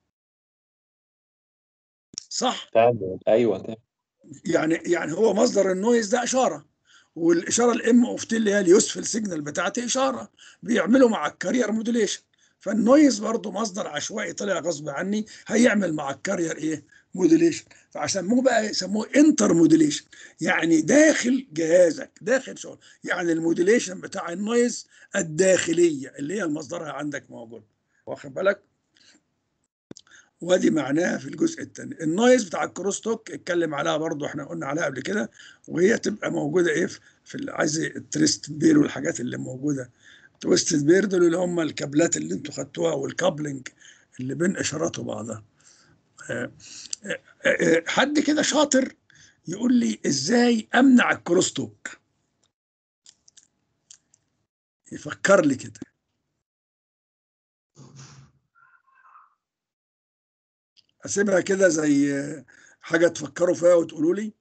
صح تعمل ايوه تعمل يعني يعني هو مصدر النويز ده اشاره والاشاره الام اوف تي اللي هي اليوسفل سيجنال بتاعتي اشاره بيعملوا مع الكارير موديليشن فالنويز برضو مصدر عشوائي طلع غصب عني هيعمل مع الكارير ايه موديليشن فعشان مو بقى يسموه انتر موديليشن يعني داخل جهازك داخل شغل يعني الموديليشن بتاع النويز الداخليه اللي هي مصدرها عندك موجود واخد بالك وادي معناها في الجزء الثاني النويز بتاع الكروستوك اتكلم عليها برضو احنا قلنا عليها قبل كده وهي تبقى موجوده ايه في- في ال- عايز التريست بير والحاجات اللي موجوده تويستد بير دول اللي هم الكابلات اللي انتوا خدتوها والكابلنج اللي بين اشارات وبعضها آه، آه، آه، حد كده شاطر يقول لي ازاي امنع الكروستوك يفكر لي كده اسيبها كده زي آه، حاجه تفكروا فيها وتقولوا لي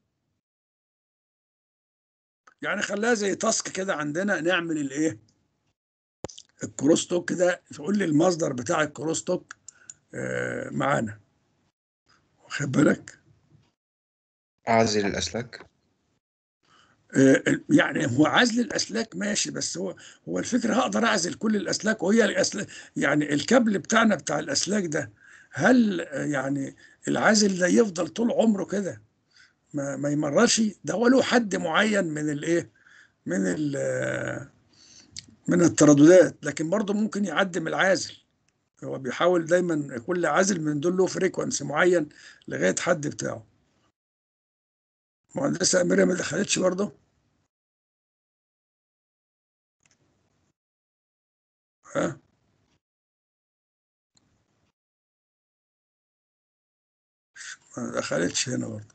يعني خليها زي تاسك كده عندنا نعمل الايه الكروستوك ده تقول لي المصدر بتاع الكروستوك آه، معانا واخد بالك أعزل الأسلاك آه، يعني هو عزل الاسلاك ماشي بس هو هو الفكره هقدر اعزل كل الاسلاك وهي الاسلاك يعني الكابل بتاعنا بتاع الاسلاك ده هل آه، يعني العازل ده يفضل طول عمره كده ما ما يمررش ده هو له حد معين من الايه من ال آه، من الترددات لكن برضه ممكن يعدي من العازل هو بيحاول دايما كل عازل من دول له فريكونسي معين لغايه حد بتاعه مهندسه اميره ما دخلتش برضه ها ما دخلتش هنا برضه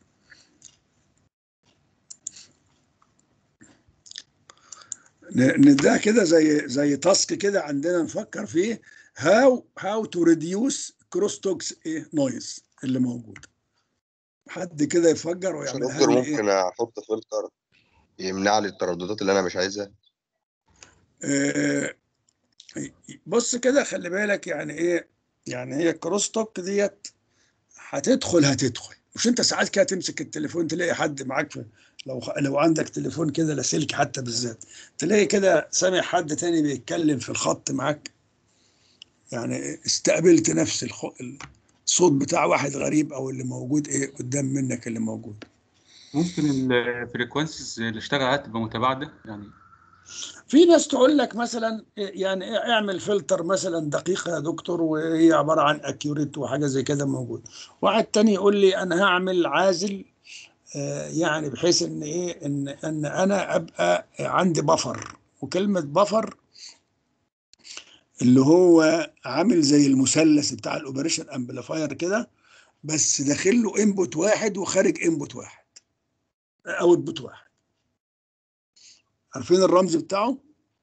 ن- نديها كده زي زي تاسك كده عندنا نفكر فيه هاو هاو تو ريديوس كروس توكس ايه نويز اللي موجود حد كده يفكر عشان ويعملها دكتور لي ممكن ايه احط فلتر يمنع لي الترددات اللي انا مش عايزها آه، بص كده خلي بالك يعني ايه يعني هي الكروستوك ديت هتدخل هتدخل مش انت ساعات كده تمسك التليفون تلاقي حد معاك في لو لو عندك تليفون كده لاسلكي حتى بالذات تلاقي كده سامع حد تاني بيتكلم في الخط معاك يعني استقبلت نفس الخ... الصوت بتاع واحد غريب او اللي موجود ايه قدام منك اللي موجود ممكن الفريكونسيز اللي اشتغل عليها تبقى متباعدة يعني في ناس تقول لك مثلا يعني اعمل فلتر مثلا دقيقة يا دكتور وهي عبارة عن اكيوريت وحاجة زي كده موجود واحد تاني يقول لي انا هعمل عازل آه، يعني بحيث ان ايه ان ان انا ابقى عندي بفر وكلمة بفر اللي هو عامل زي المثلث بتاع الاوبريشن امبليفاير كده بس داخل له انبوت واحد وخارج انبوت واحد اوتبوت واحد عارفين الرمز بتاعه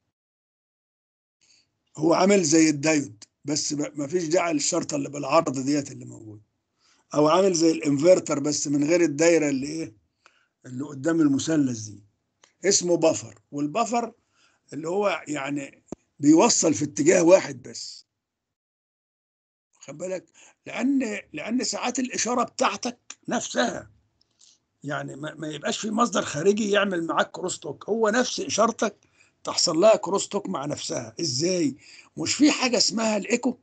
هو عامل زي الدايود بس ما فيش داعي للشرطه اللي بالعرض ديت اللي موجود او عامل زي الانفرتر بس من غير الدايره اللي ايه اللي قدام المثلث دي اسمه بفر والبفر اللي هو يعني بيوصل في اتجاه واحد بس خد بالك لان لان ساعات الاشاره بتاعتك نفسها يعني ما, ما يبقاش في مصدر خارجي يعمل معاك كروس توك هو نفس اشارتك تحصل لها كروس توك مع نفسها ازاي مش في حاجه اسمها الايكو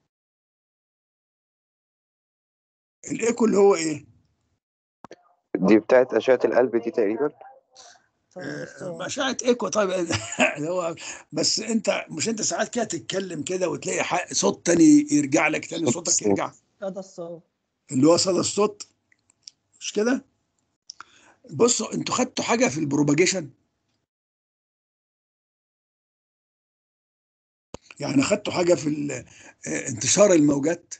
الايكو اللي هو ايه دي بتاعت أشعة القلب دي تقريبا آه، أشعة ايكو طيب اللي هو بس انت مش انت ساعات كده تتكلم كده وتلاقي ح- صوت تاني يرجع لك تاني صوت صوتك الصوت. يرجع هذا الصوت اللي هو صدى الصوت مش كده بصوا انتوا خدتوا حاجه في البروباجيشن يعني خدتوا حاجه في ال- آه، انتشار الموجات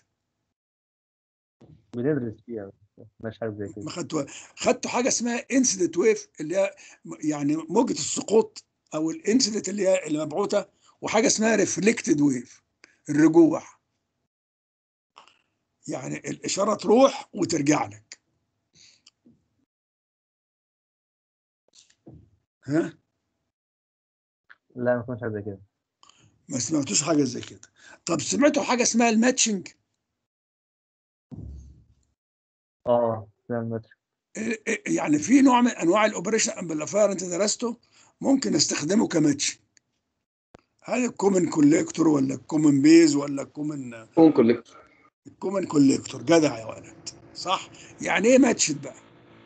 بندرس فيها مش عارف زي كده ما خدتوا خدتوا حاجه اسمها انسيدنت ويف اللي هي م- يعني موجه السقوط او الانسيدنت اللي هي المبعوثه وحاجه اسمها ريفلكتد ويف الرجوع يعني الاشاره تروح وترجع لك ها لا ما كنتش عارف زي كده ما سمعتوش حاجه زي كده طب سمعتوا حاجه اسمها الماتشنج اه فاهم ماتش إيه- إيه- يعني في نوع من انواع الاوبريشن امبليفاير انت درسته ممكن استخدمه كماتشنج هل الكومن كوليكتور ولا الكومن بيز ولا الكومن كون كوليكتور الكومن كوليكتور جدع يا ولد صح يعني ايه ماتشد بقى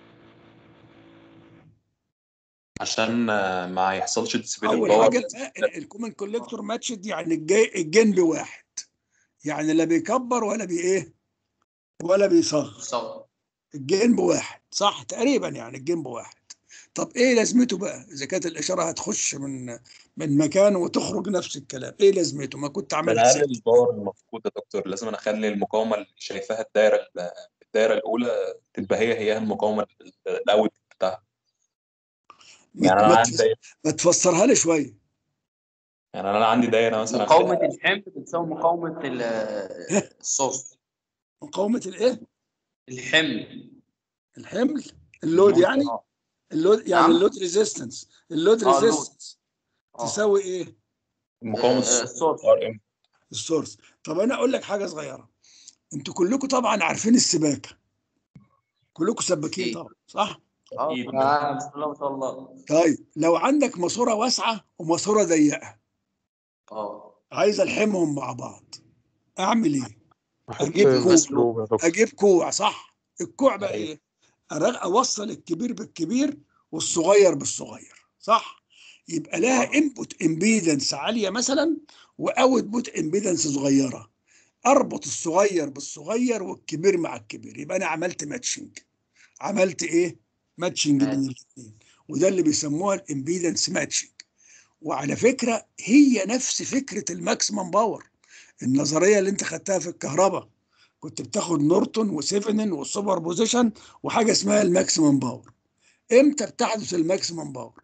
عشان آه، ما يحصلش ديسبيلنج اول حاجه الكومن كوليكتور ماتشد يعني الجي- الجنب واحد يعني لا بيكبر ولا بي ايه ولا بيصغر صح الجنب واحد صح تقريبا يعني الجنب واحد طب ايه لازمته بقى اذا كانت الاشاره هتخش من من مكان وتخرج نفس الكلام ايه لازمته ما كنت عملت اقلل ست الباور المفقود يا دكتور لازم أنا اخلي المقاومه اللي شايفاها الدايره ال- الدايره الاولى تبقى هي هي المقاومه الاوت بتاعها ما, يعني انا ما, عندي تفس- دايره ما تفسرها لي شويه يعني انا عندي دايره مثلا مقاومة الحمل بتساوي مقاومة ال- الصوت مقاومه الايه الحمل الحمل اللود يعني آه. اللود يعني نعم. اللود ريزيستنس اللود آه، اللود. ريزيستنس آه. تساوي ايه مقاومه آه، الصوت الصوت ار ام السورس طب انا اقول لك حاجه صغيره انتوا كلكم طبعا عارفين السباكه كلكم سباكين أكيد. طبعا صح اه أكيد. آه، بسم الله ما شاء الله طيب لو عندك ماسوره واسعه وماسوره ضيقه اه عايز الحمهم مع بعض اعمل ايه حط أجيب كوع. مسلوب يا دكتور اجيب كوع صح الكوع بقى أيوة. ايه أرغ- اوصل الكبير بالكبير والصغير بالصغير صح يبقى لها انبوت امبيدنس عاليه مثلا واوت بوت امبيدنس صغيره اربط الصغير بالصغير والكبير مع الكبير يبقى انا عملت ماتشنج عملت ايه ماتشنج بين الاثنين وده اللي بيسموها الامبيدنس ماتشنج وعلى فكره هي نفس فكره الماكسيمم باور النظريه اللي انت خدتها في الكهرباء كنت بتاخد نورتون وسيفنن والسوبر بوزيشن وحاجه اسمها الماكسيمم باور امتى بتحدث الماكسيمم باور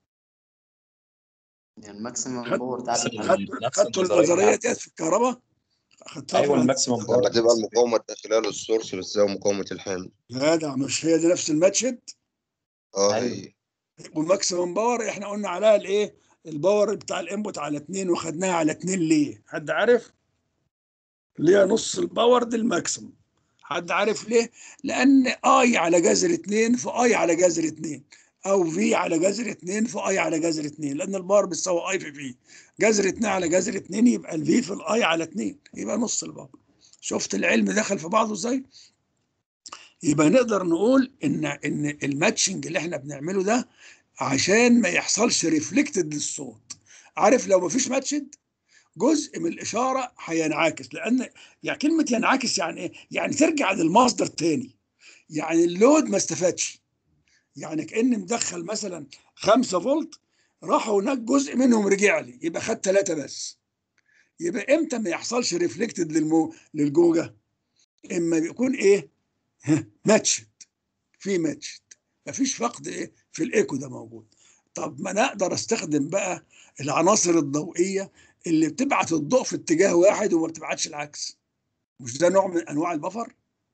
يعني الماكسيمم خد- باور تعرف نفس خدتوا نفس خدتوا النظرية النظريه بتاعت- ديت في الكهرباء خدتها ايوه في الماكسيمم باور لما تبقى المقاومة الداخلية للسورس بتساوي مقاومة الحمل جدع مش هي دي نفس الماتشد اه أيوة. هي والماكسيمم باور احنا قلنا عليها الايه الباور بتاع الانبوت على 2 وخدناها على 2 ليه حد عارف ليه نص الباور دي الماكسيمم حد عارف ليه لان اي على جذر 2 في اي على جذر 2 او في على جذر 2 في اي على جذر 2 لان الباور بتساوي اي في في جذر 2 على جذر 2 يبقى الفي في الاي على 2 يبقى نص الباور شفت العلم دخل في بعضه ازاي يبقى نقدر نقول ان ان الماتشنج اللي احنا بنعمله ده عشان ما يحصلش ريفلكتد للصوت عارف لو ما فيش ماتشد جزء من الاشاره هينعكس لان يعني كلمه ينعكس يعني ايه؟ يعني ترجع للمصدر تاني يعني اللود ما استفادش يعني كان مدخل مثلا 5 فولت راحوا هناك جزء منهم رجع لي يبقى خد 3 بس يبقى امتى ما يحصلش ريفلكتد للمو للجوجا اما بيكون ايه ماتشد في ماتشد مفيش فقد ايه في الايكو ده موجود طب ما انا اقدر استخدم بقى العناصر الضوئيه اللي بتبعت الضوء في اتجاه واحد وما بتبعتش العكس مش ده نوع من انواع البفر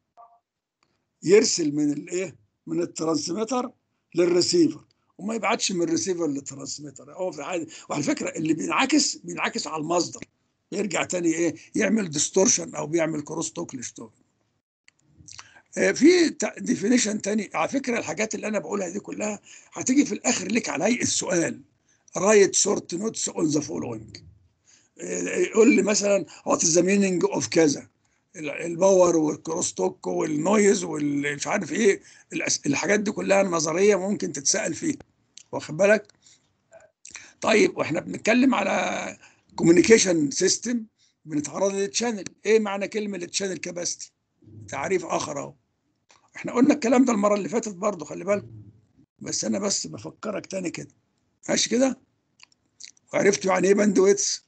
يرسل من الايه من الترانسميتر للريسيفر وما يبعتش من الريسيفر للترانسميتر هو في حاجه وعلى فكره اللي بينعكس بينعكس على المصدر يرجع تاني ايه يعمل ديستورشن او بيعمل كروس توك لشتوك في ديفينيشن تاني على فكره الحاجات اللي انا بقولها دي كلها هتيجي في الاخر لك على هيئه سؤال رايت شورت نوتس اون ذا فولوينج يقول لي مثلا وات از ذا مينينج اوف كذا الباور والكروس توك والنويز والمش عارف ايه الحاجات دي كلها نظريه ممكن تتسال فيها واخد بالك طيب واحنا بنتكلم على كوميونيكيشن سيستم بنتعرض للتشانل ايه معنى كلمه التشانل كاباسيتي تعريف اخر اهو احنا قلنا الكلام ده المره اللي فاتت برضه خلي بالك بس انا بس بفكرك تاني كده ماشي كده وعرفتوا يعني ايه باندويتس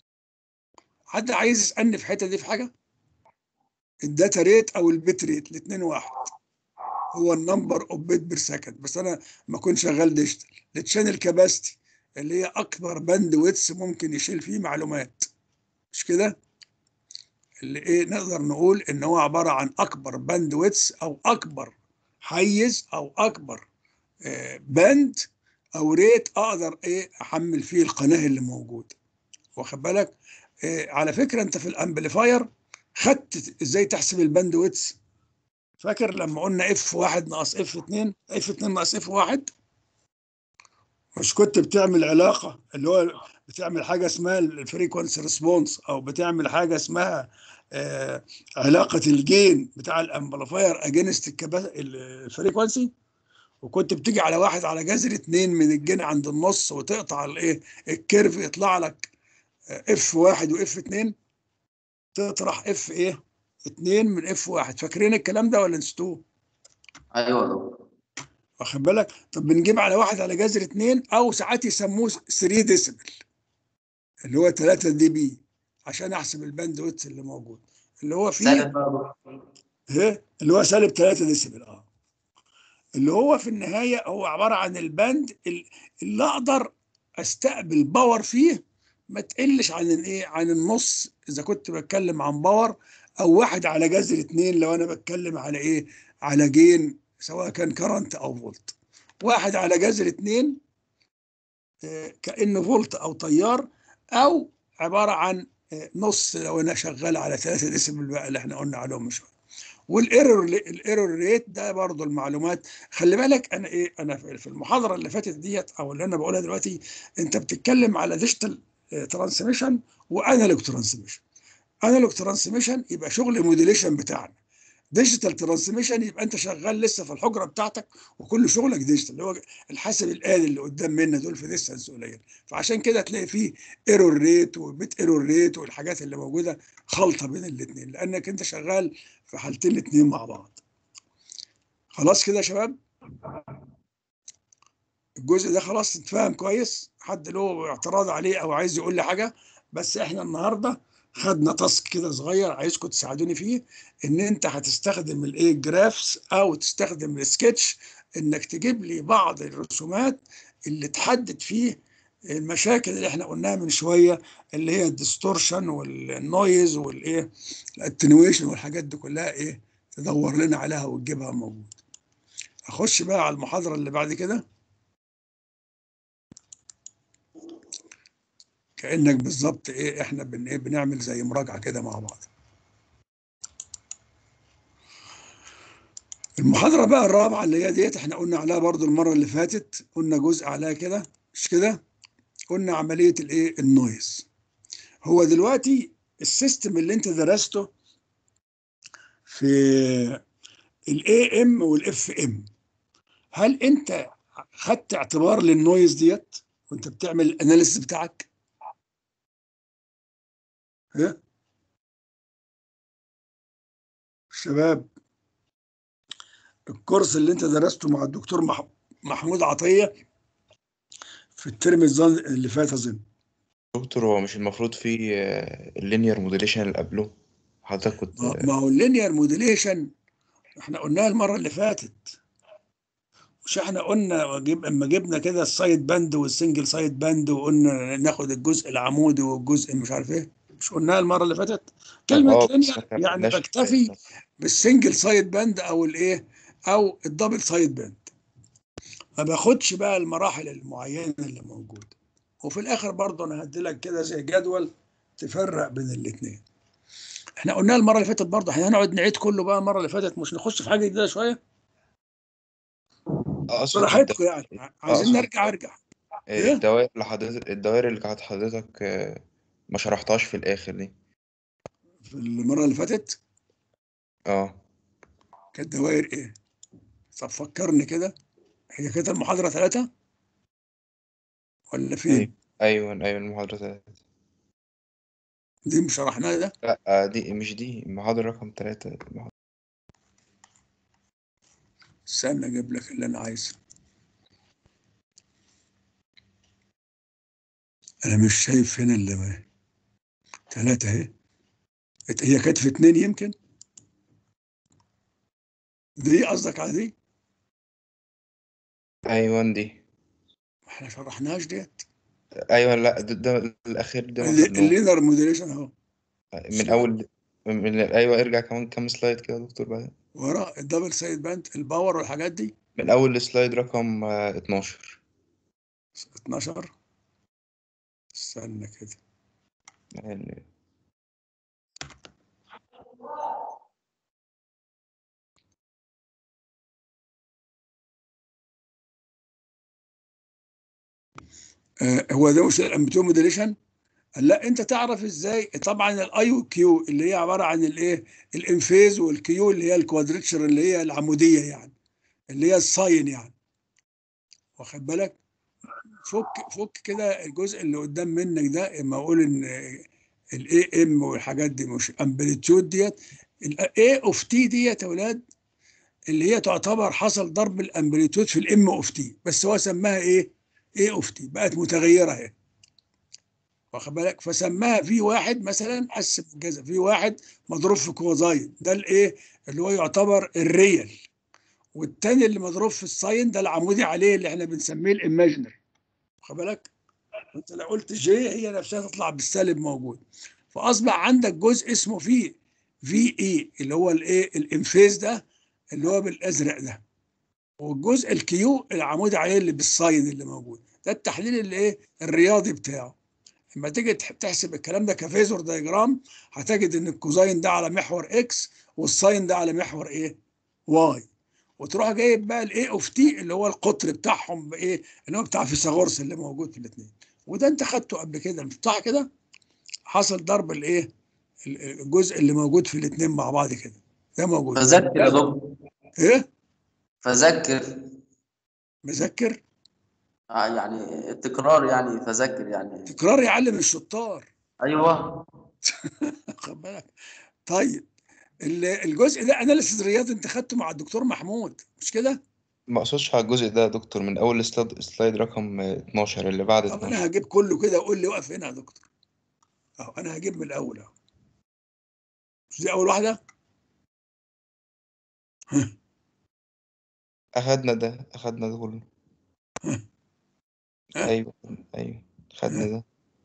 حد عايز يسالني في الحته دي في حاجه الداتا ريت او البيت ريت الاثنين واحد هو النمبر اوف بيت بير سكند بس انا ما كنت شغال ديجيتال التشانل كاباسيتي اللي هي اكبر باندويتس ممكن يشيل فيه معلومات مش كده اللي ايه نقدر نقول ان هو عباره عن اكبر باندويتس او اكبر حيز او اكبر آه باند او ريت اقدر ايه احمل فيه القناه اللي موجوده واخد بالك إيه على فكره انت في الامبليفاير خدت ازاي تحسب الباندويتس فاكر لما قلنا اف واحد ناقص اف 2 اف 2 ناقص اف واحد مش كنت بتعمل علاقه اللي هو بتعمل حاجه اسمها الفريكونسي ريسبونس او بتعمل حاجه اسمها آه علاقه الجين بتاع الامبليفاير اجينست الفريكونسي وكنت بتيجي على واحد على جذر اتنين من الجين عند النص وتقطع الايه الكيرف يطلع لك اف واحد واف اتنين تطرح اف ايه اتنين من اف واحد فاكرين الكلام ده ولا نسيتوه؟ ايوه واخد بالك؟ طب بنجيب على واحد على جذر اتنين او ساعات يسموه 3 ديسيبل اللي هو 3 دي بي عشان احسب الباندويتس اللي موجود اللي هو فيه سالب برضه ايه اللي هو سالب 3 ديسيبل اه اللي هو في النهايه هو عباره عن الباند اللي اقدر استقبل باور فيه ما تقلش عن الايه عن النص اذا كنت بتكلم عن باور او واحد على جذر اتنين لو انا بتكلم على ايه على جين سواء كان كرنت او فولت واحد على جذر اتنين آه، كانه فولت او تيار او عباره عن آه، نص لو انا شغال على 3 ديسيبل بقى اللي احنا قلنا عليهم من شويه والايرور الايرور ريت ده برضه المعلومات خلي بالك انا ايه انا في المحاضره اللي فاتت ديت او اللي انا بقولها دلوقتي انت بتتكلم على ديجيتال ترانسميشن وانالوج ترانسميشن انالوج ترانسميشن يبقى شغل موديليشن بتاعنا ديجيتال ترانسميشن يبقى انت شغال لسه في الحجره بتاعتك وكل شغلك ديجيتال اللي هو الحاسب الالي اللي قدام منا دول في ديستانس قليل فعشان كده تلاقي فيه ايرور ريت وبيت ايرور ريت والحاجات اللي موجوده خلطه بين الاثنين لانك انت شغال في حالتين الاثنين مع بعض خلاص كده يا شباب الجزء ده خلاص اتفهم كويس حد له اعتراض عليه او عايز يقول لي حاجه بس احنا النهارده خدنا تاسك كده صغير عايزكم تساعدوني فيه ان انت هتستخدم الايه جرافس او تستخدم السكتش انك تجيب لي بعض الرسومات اللي تحدد فيه المشاكل اللي احنا قلناها من شويه اللي هي الديستورشن والنويز والايه الاتنويشن والحاجات دي كلها ايه تدور لنا عليها وتجيبها موجود اخش بقى على المحاضره اللي بعد كده كانك بالظبط ايه احنا بن ايه بنعمل زي مراجعه كده مع بعض المحاضره بقى الرابعه اللي هي ديت احنا قلنا عليها برضو المره اللي فاتت قلنا جزء عليها كده مش كده قلنا عمليه الايه النويز هو دلوقتي السيستم اللي انت درسته في الاي ام والاف ام هل انت خدت اعتبار للنويز ديت وانت بتعمل الاناليسيس بتاعك ها شباب الكورس اللي انت درسته مع الدكتور مح- محمود عطيه في الترم الظن- اللي فات اظن دكتور هو مش المفروض في اللينير موديليشن اللي قبله حضرتك كنت ما ما هو اللينير موديليشن احنا قلناها المره اللي فاتت مش احنا قلنا جيب اما جبنا كده السايد باند والسنجل سايد باند وقلنا ناخد الجزء العمودي والجزء مش عارف ايه مش قلناها المره اللي فاتت كلمه اه بس لينير احنا يعني مبناش بكتفي بالسنجل سايد باند او الايه او الدبل سايد باند ما باخدش بقى المراحل المعينه اللي موجوده وفي الاخر برضه انا هدي لك كده زي جدول تفرق بين الاثنين احنا قلنا المره اللي فاتت برضه احنا هنقعد نعيد كله بقى المره اللي فاتت مش نخش في حاجه جديده شويه اقصد براحتكم يعني عايزين أقصد نرجع ارجع ايه الدوائر اللي حضرتك الدوائر اللي كانت حضرتك آه، ما شرحتهاش في الاخر دي في المره اللي فاتت اه كانت دوائر ايه طب فكرني كده هي كانت المحاضره ثلاثه ولا ايوه فين ايوه ايوه المحاضرة تلاتة دي مش شرحناها ده لا آه، دي مش دي المحاضرة رقم تلاتة المحاضرة. استنى اجيب لك اللي انا عايزه انا مش شايف هنا اللي ثلاثة اهي هي كانت في اتنين يمكن دي قصدك على دي ايوه دي ما احنا شرحناهاش ديت ايوه لا ده, ده الاخير ده ما اللي- خدناهوش. اللينر موديليشن اهو من اول من ايوه ارجع كمان كام سلايد كده يا دكتور بعد ورا الدبل سايد باند الباور والحاجات دي من اول السلايد رقم آه، 12 12 استنى كده يعني آه هو ده مش الامبتيو موديليشن لا انت تعرف ازاي طبعا الاي وكيو اللي هي عباره عن الايه الانفيز والكيو اللي هي الكوادريتشر اللي هي العموديه يعني اللي هي الساين يعني واخد بالك فك فك كده الجزء اللي قدام منك ده اما اقول ان الاي ام والحاجات دي مش امبليتيود ديت الاي اوف تي ديت يا اولاد اللي هي تعتبر حصل ضرب الامبليتيود في الام اوف تي بس هو سماها ايه؟ اي اوف تي بقت متغيره اهي واخد بالك فسماها في واحد مثلا قسم الجزء في واحد مضروب في كوزاين ده الايه اللي هو يعتبر الريال والتاني اللي مضروب في الساين ده العمودي عليه اللي احنا بنسميه الايماجينري واخد بالك انت لو قلت جي هي نفسها تطلع بالسالب موجود فاصبح عندك جزء اسمه في في اي اللي هو الايه الانفيز ده اللي هو بالازرق ده والجزء الكيو العمودي عليه اللي بالساين اللي موجود ده التحليل اللي ايه الرياضي بتاعه لما تيجي تح- تحسب الكلام ده كفيزور دايجرام هتجد ان الكوزاين ده على محور اكس والساين ده على محور ايه واي وتروح جايب بقى الاي اوف تي اللي هو القطر بتاعهم بايه اللي هو بتاع فيثاغورس اللي موجود في الاثنين وده انت خدته قبل كده مش بتاع كده حصل ضرب الايه ال- الجزء اللي موجود في الاثنين مع بعض كده ده موجود فذكر يا دكتور ايه فذكر مذكر آه، يعني التكرار يعني فذكر يعني تكرار يعلم الشطار ايوه خد بالك طيب ال- الجزء ده اناليسيس رياضي انت خدته مع الدكتور محمود مش كده؟ ما اقصدش على الجزء ده يا دكتور من اول سلايد سلايد رقم آه، 12 اللي بعد طب 12 انا هجيب كله كده وقول لي وقف هنا يا دكتور اهو انا هجيب من الاول اهو مش دي اول واحده؟ اخدنا ده اخدنا ده كله ايوه ايوه خدنا ده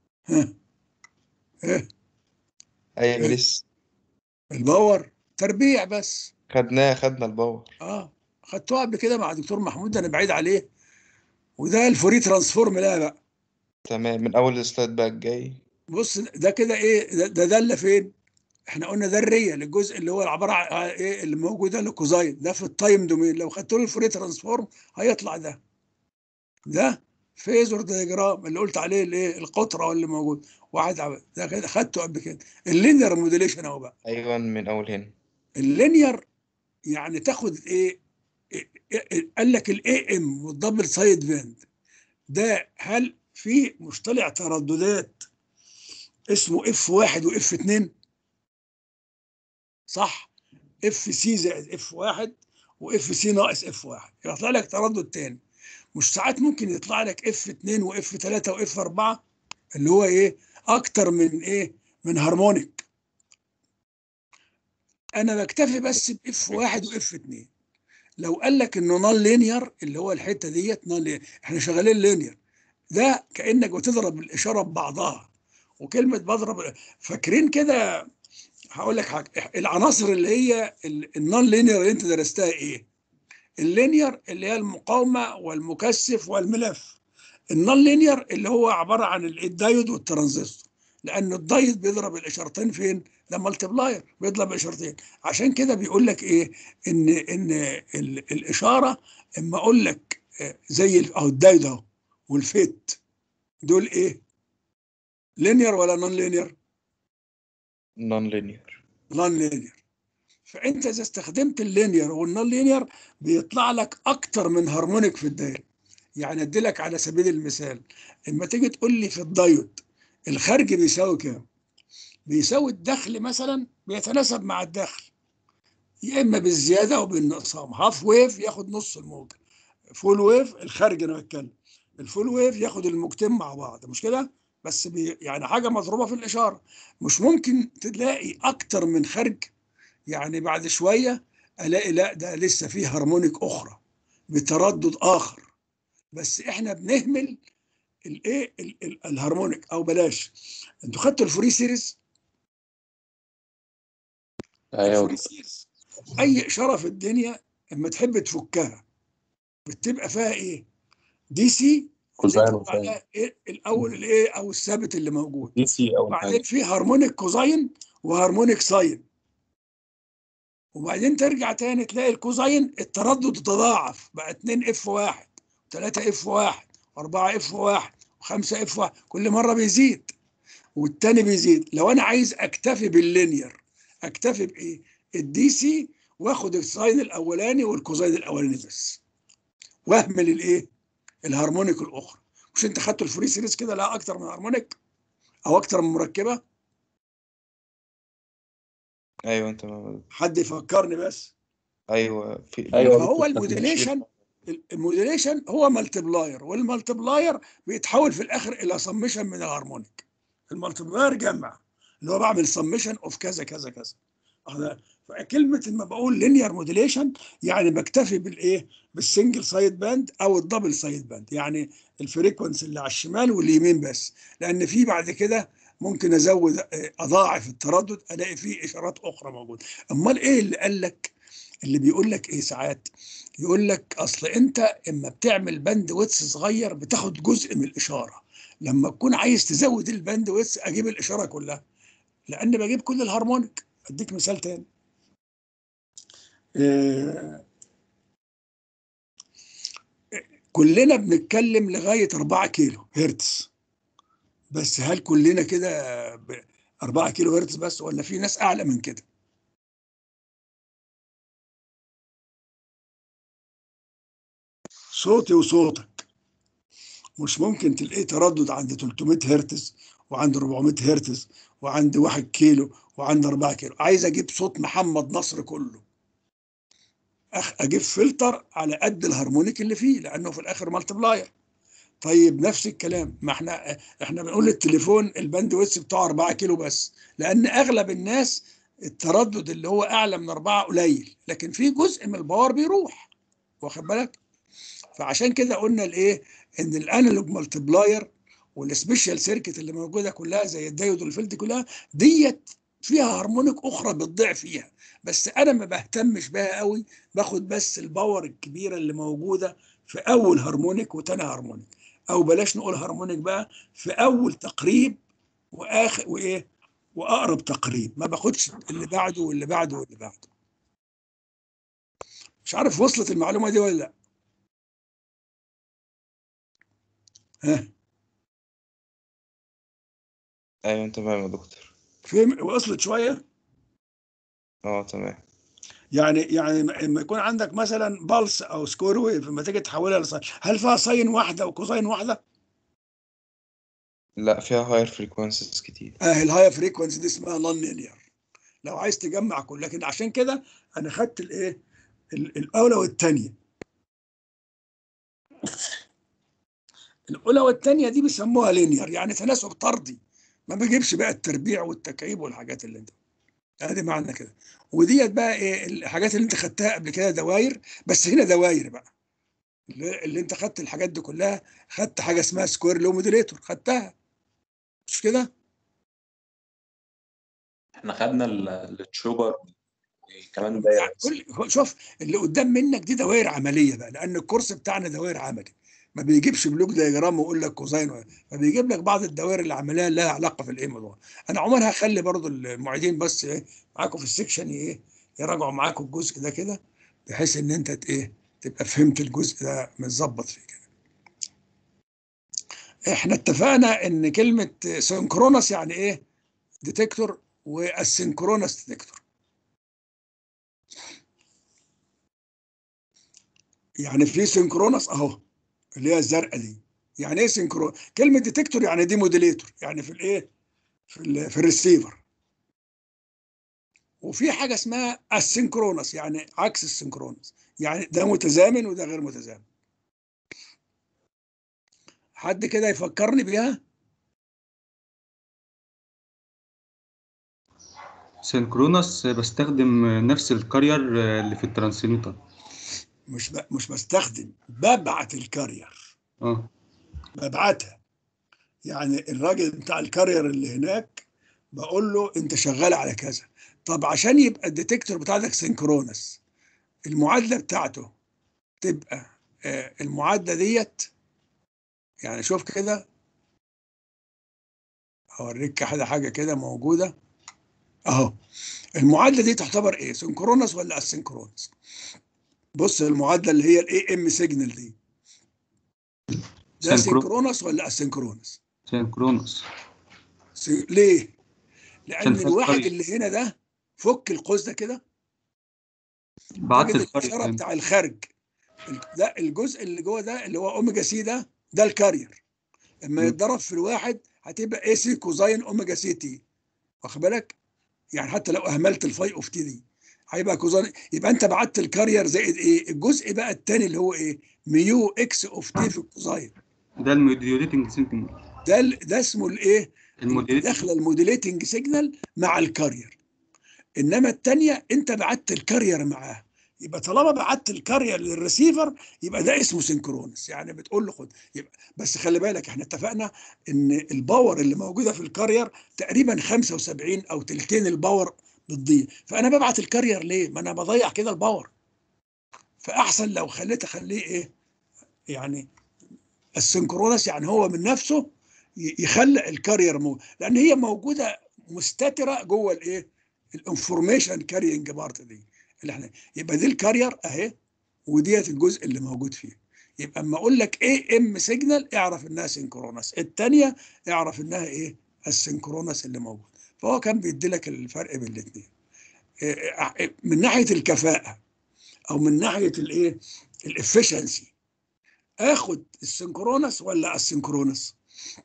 ايه ايوه لسه الباور تربيع بس خدناه خدنا الباور اه خدتوها قبل كده مع دكتور محمود ده انا بعيد عليه وده الفوري ترانسفورم لا بقى تمام من اول السلايد بقى الجاي بص ده كده ايه ده ده داله فين احنا قلنا ده الريال الجزء اللي هو عباره عن ايه اللي موجود ده الكوزاين ده في التايم دومين لو خدت له الفوري ترانسفورم هيطلع ده ده فيزور دايجرام اللي قلت عليه الايه القطره اللي موجود واحد عمل ده كده خدته قبل كده اللينير موديليشن اهو بقى ايوه من اول هنا اللينير يعني تاخد ايه إيه- إيه- قال لك الاي ام والدبل سايد باند ده هل في مصطلح ترددات اسمه اف واحد واف اتنين صح اف سي زائد اف واحد واف سي ناقص اف واحد يطلع لك تردد تاني مش ساعات ممكن يطلع لك اف اتنين واف تلاته واف اربعه اللي هو ايه اكتر من ايه من هارمونيك انا بكتفي بس باف واحد واف اتنين لو قال لك انه نون لينير اللي هو الحته ديت نون لينير احنا شغالين لينير ده كانك بتضرب الاشاره ببعضها وكلمه بضرب فاكرين كده هقول لك حاجه العناصر اللي هي النون لينير اللي انت درستها ايه؟ اللينير اللي هي المقاومه والمكثف والملف النون لينير اللي هو عباره عن الدايود والترانزستور لان الدايود بيضرب الاشارتين فين؟ ده مالتبلاير بيضرب اشارتين عشان كده بيقول لك ايه؟ ان ان ال- الاشاره اما اقول لك آه، زي ال- اهو الدايود اهو والفيت دول ايه؟ لينير ولا نون لينير؟ نون لينير نون لينير فانت اذا استخدمت اللينير والنون لينير بيطلع لك اكتر من هارمونيك في الدايره يعني ادي لك على سبيل المثال اما تيجي تقول لي في الدايود الخارج بيساوي كام بيساوي الدخل مثلا بيتناسب مع الدخل يا اما بالزياده او بالنقصان هاف ويف ياخد نص الموجه فول ويف الخارج انا بتكلم الفول ويف ياخد الموجتين مع بعض مش كده بس بي يعني حاجه مضروبه في الاشاره مش ممكن تلاقي اكتر من خارج يعني بعد شويه الاقي لا ده لسه فيه هارمونيك اخرى بتردد اخر بس احنا بنهمل الايه ال- ال- الهارمونيك او بلاش انتوا خدتوا الفري سيريز ايوه الفري سيريز اي اشاره في الدنيا اما تحب تفكها بتبقى فيها ايه دي سي كوزاين اللي انت وساين. عليها إيه الاول الايه او الثابت اللي موجود دي سي اول وبعدين حاجه في هارمونيك كوزاين وهارمونيك ساين وبعدين ترجع تاني تلاقي الكوزاين التردد تضاعف بقى 2 اف 1 3 اف 1 4 اف 1 و5 اف 1 كل مره بيزيد والتاني بيزيد لو انا عايز اكتفي باللينير اكتفي بايه الدي سي واخد الساين الاولاني والكوزاين الاولاني بس واهمل الايه الهارمونيك الاخرى مش انت خدت الفري سيريز كده لا اكتر من هارمونيك او اكتر من مركبه ايوه انت ما- حد يفكرني بس ايوه في أيوة. فهو بتفتح الموديليشن الموديليشن هو مالتبلاير والمالتبلاير بيتحول في الاخر الى سميشن من الهارمونيك المالتبلاير جمع اللي هو بعمل سميشن اوف كذا كذا كذا أنا- فكلمه لما بقول لينير موديليشن يعني بكتفي بالايه بالسنجل سايد باند او الدبل سايد باند يعني الفريكونسي اللي على الشمال واليمين بس لان في بعد كده ممكن ازود آه، اضاعف التردد الاقي فيه اشارات اخرى موجوده امال ايه اللي قال لك اللي بيقول لك ايه ساعات يقول لك اصل انت اما بتعمل باند ويتس صغير بتاخد جزء من الاشاره لما تكون عايز تزود الباند ويتس اجيب الاشاره كلها لان بجيب كل الهارمونيك اديك مثال تاني آه، كلنا بنتكلم لغايه 4 كيلو هرتز بس هل كلنا كده ب 4 كيلو هرتز بس ولا في ناس اعلى من كده صوتي وصوتك مش ممكن تلاقيه تردد عند 300 هرتز وعند 400 هرتز وعند 1 كيلو وعند 4 كيلو عايز اجيب صوت محمد نصر كله أخ اجيب فلتر على قد الهارمونيك اللي فيه لانه في الاخر مالتبلاير طيب نفس الكلام ما احنا احنا بنقول للتليفون الباند ويتس بتاعه 4 كيلو بس لان اغلب الناس التردد اللي هو اعلى من 4 قليل لكن في جزء من الباور بيروح واخد بالك فعشان كده قلنا الايه ان الانالوج مالتبلاير والسبيشال سيركت اللي موجوده كلها زي الدايود والفيلد كلها ديت فيها هارمونيك اخرى بتضيع فيها بس انا ما بهتمش بها قوي باخد بس الباور الكبيره اللي موجوده في اول هارمونيك وتاني هارمونيك او بلاش نقول هارمونيك بقى في اول تقريب واخر وايه واقرب تقريب ما باخدش اللي بعده واللي بعده واللي بعده مش عارف وصلت المعلومه دي ولا لا ها ايوه تمام يا دكتور فهم وصلت شويه اه تمام يعني يعني لما يكون عندك مثلا بالس او سكور ويف لما تيجي تحولها لساين هل فيها ساين واحده وكوساين واحده؟ لا فيها هاير فريكوانسيز كتير اه الهاي فريكونسي دي اسمها نون لينير لو عايز تجمع كل لكن عشان كده انا خدت الايه ال- الاولى والثانيه الاولى والثانيه دي بيسموها لينير يعني تناسب طردي ما بيجيبش بقى التربيع والتكعيب والحاجات اللي انت ادي معنى كده وديت بقى ايه الحاجات اللي انت خدتها قبل كده دواير بس هنا دواير بقى اللي, اللي انت خدت الحاجات دي كلها خدت حاجه اسمها سكوير لو موديليتور خدتها مش كده احنا خدنا ال- التشوبر وكمان يعني دايره كل شوف اللي قدام منك دي دوائر عمليه بقى لان الكورس بتاعنا دوائر عملي ما بيجيبش بلوك دياجرام ويقول لك كوزين و- فبيجيب لك بعض الدوائر العمليه اللي لها علاقه في الايه موضوع انا عموما هخلي برضو المعيدين بس ايه معاكم في السكشن ايه يراجعوا معاكم الجزء ده كده بحيث ان انت ت- ايه تبقى فهمت الجزء ده متظبط فيه كده احنا اتفقنا ان كلمه سينكرونس يعني ايه ديتكتور والسينكرونس ديتكتور يعني في سينكرونس اهو اللي هي الزرقاء دي يعني ايه سينكرون كلمه ديتكتور يعني دي موديليتور يعني في الايه في ال في الريسيفر وفي حاجه اسمها السينكرونس يعني عكس السينكرونس يعني ده متزامن وده غير متزامن حد كده يفكرني بيها سينكرونس بستخدم نفس الكارير اللي في الترانسميتر مش ب... مش بستخدم ببعت الكارير اه ببعتها يعني الراجل بتاع الكارير اللي هناك بقول له انت شغال على كذا طب عشان يبقى الديتكتور بتاعتك سينكرونس المعادله بتاعته تبقى آه، المعادله ديت يعني شوف كده اوريك كده حاجه كده موجوده اهو المعادله دي تعتبر ايه سينكرونس ولا اسينكرونس بص المعادله اللي هي الاي ام سيجنال دي ده سينكرو- سينكرونس ولا اسينكرونس سينكرونس سي- ليه لان عشان فيها الواحد الكارير. اللي هنا ده فك القوس ده كده بعت تجد الكارير الاشاره هنا. بتاع الخارج ال- ده الجزء اللي جوه ده اللي هو اوميجا سي ده ده الكارير لما م. يتضرب في الواحد هتبقى اي سي كوزاين اوميجا سي تي واخد بالك يعني حتى لو اهملت الفاي اوف تي دي هيبقى كوزاين يبقى انت بعت الكارير زائد ايه الجزء بقى الثاني اللي هو ايه ميو اكس اوف تي في الكوزاين ده الموديوليتنج سيجنال ده ال- ده اسمه الايه الموديوليتنج داخله الموديليتنج سيجنال مع الكارير انما الثانيه انت بعت الكارير معاه يبقى طالما بعت الكارير للريسيفر يبقى ده اسمه سينكرونس يعني بتقول له خد يبقى بس خلي بالك احنا اتفقنا ان الباور اللي موجوده في الكارير تقريبا 75 او تلتين الباور بتضيع فانا ببعت الكارير ليه ما انا بضيع كده الباور فاحسن لو خليت اخليه ايه يعني السينكرونس يعني هو من نفسه ي- يخلق الكارير مو لان هي موجوده مستتره جوه الايه الانفورميشن كارينج بارت دي اللي احنا يبقى دي الكارير اهي وديت الجزء اللي موجود فيه يبقى اما اقول لك ايه ام سيجنال اعرف انها سينكرونس الثانيه اعرف انها ايه السينكرونس اللي موجود فهو كان بيدي لك الفرق بين الاثنين من ناحيه الكفاءه او من ناحيه الايه الافشنسي اخد السينكرونس ولا السينكرونس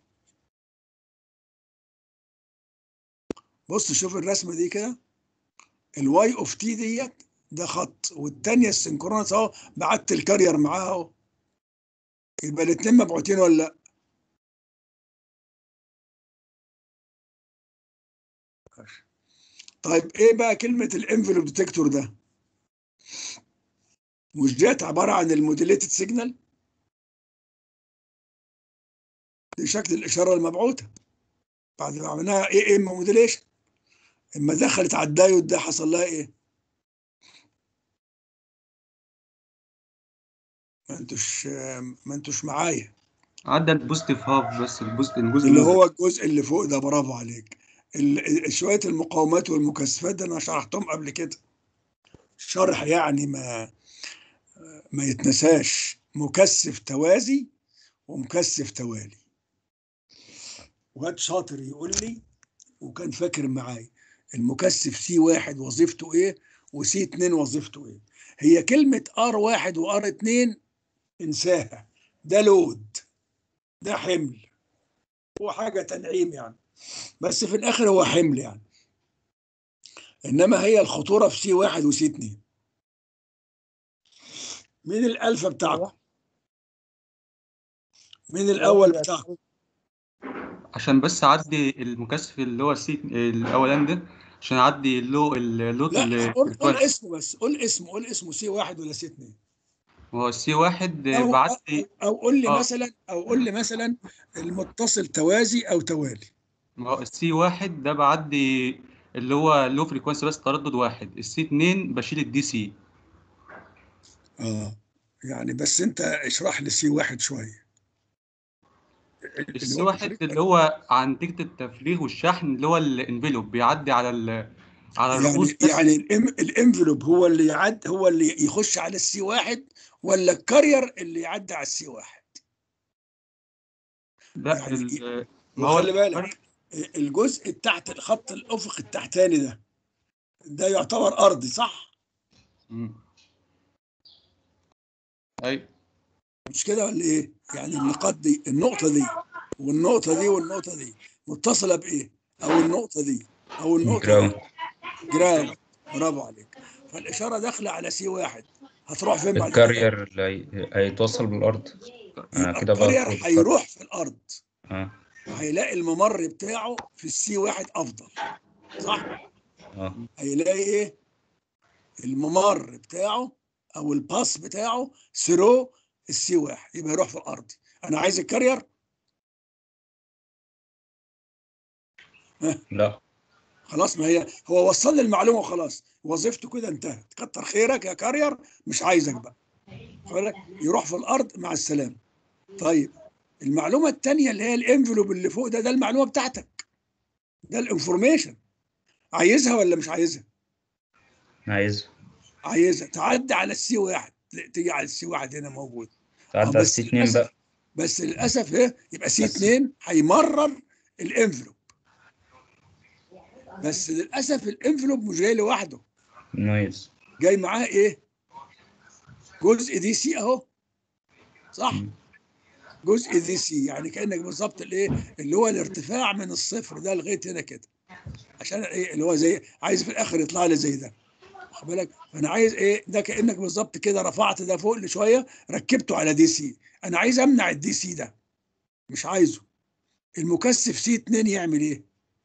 بص شوف الرسمه دي كده الواي اوف تي ديت ده خط والتانية السينكرونس اهو بعت الكارير معاها اهو يبقى الاتنين مبعوتين ولا لا طيب ايه بقى كلمة الانفلوب ديتكتور ده مش ديت عبارة عن الموديليتد سيجنال دي شكل الإشارة المبعوثة بعد ما عملناها ايه ام موديليشن اما دخلت على الدايود ده حصل لها ايه ما انتوش ما انتوش معايا عدى البوزيتيف هاف بس البوزيتيف الجزء اللي الأول. هو الجزء اللي فوق ده برافو عليك ال- شويه المقاومات والمكثفات ده انا شرحتهم قبل كده شرح يعني ما ما يتنساش مكثف توازي ومكثف توالي واد شاطر يقول لي وكان فاكر معايا المكثف سي واحد وظيفته ايه وسي اتنين وظيفته ايه هي كلمة ار واحد وار اتنين انساها ده لود ده حمل هو حاجة تنعيم يعني بس في الاخر هو حمل يعني انما هي الخطورة في سي واحد وسي اتنين مين الالفا بتاعكم مين الاول بتاعكم عشان بس اعدي المكثف اللي هو السي الاولاني ده عشان اعدي اللو اللوت لا اللي قول قول اسمه بس قول اسمه قول اسمه سي واحد ولا سي اتنين هو السي واحد أو, بعدي أو, أو قول لي آه. مثلا أو قول لي مثلا المتصل توازي أو توالي ما هو السي واحد ده بعدي اللي هو لو فريكونسي بس تردد واحد السي اتنين بشيل الدي سي آه يعني بس أنت اشرح لي سي واحد شوية السي واحد اللي هو عن نتيجة التفريغ والشحن اللي هو الانفلوب بيعدي على ال على الرؤوس يعني بس يعني الإم الانفلوب هو اللي يعد هو اللي يخش على السي واحد ولا الكارير اللي يعدي على السي واحد لا يعني ال- ما هو وخلي بالك الجزء تحت الخط الأفق التحتاني ده ده يعتبر أرضي صح؟ مم. ايوه مش كده ولا ايه؟ يعني النقاط دي النقطة دي والنقطة دي والنقطة دي متصلة بإيه؟ أو النقطة دي أو النقطة جراوند دي جراوند برافو عليك فالإشارة داخلة على سي واحد هتروح فين بعد كده؟ الكارير اللي هي- هيتوصل بالأرض أنا يبقى كده الكارير باخد هيروح في الأرض اه هيلاقي الممر بتاعه في السي واحد أفضل صح؟ اه هيلاقي إيه؟ الممر بتاعه أو الباس بتاعه ثرو السي واحد يبقى يروح في الأرض أنا عايز الكارير لا خلاص ما هي هو وصل لي المعلومه وخلاص وظيفته كده انتهت كتر خيرك يا كارير مش عايزك بقى خد بالك؟ يروح في الارض مع السلامه طيب المعلومه الثانيه اللي هي الانفلوب اللي فوق ده ده المعلومه بتاعتك ده الانفورميشن عايزها ولا مش عايزها عايز عايزها تعدي على السي واحد لا، تيجي على السي واحد هنا موجود تعدي آه، على بس السي 2 للأسف- بقى بس للاسف ايه يبقى سي بس. 2 هيمرر الانفلوب بس للاسف الانفلوب مش جاي لوحده نايس جاي معاه ايه جزء دي سي اهو صح مم. جزء دي سي يعني كانك بالظبط الايه اللي هو الارتفاع من الصفر ده لغايه هنا كده عشان ايه اللي هو زي عايز في الاخر يطلع لي زي ده واخد بالك فانا عايز ايه ده كانك بالظبط كده رفعت ده فوق لشويه ركبته على دي سي انا عايز امنع الدي سي ده مش عايزه المكثف سي 2 يعمل ايه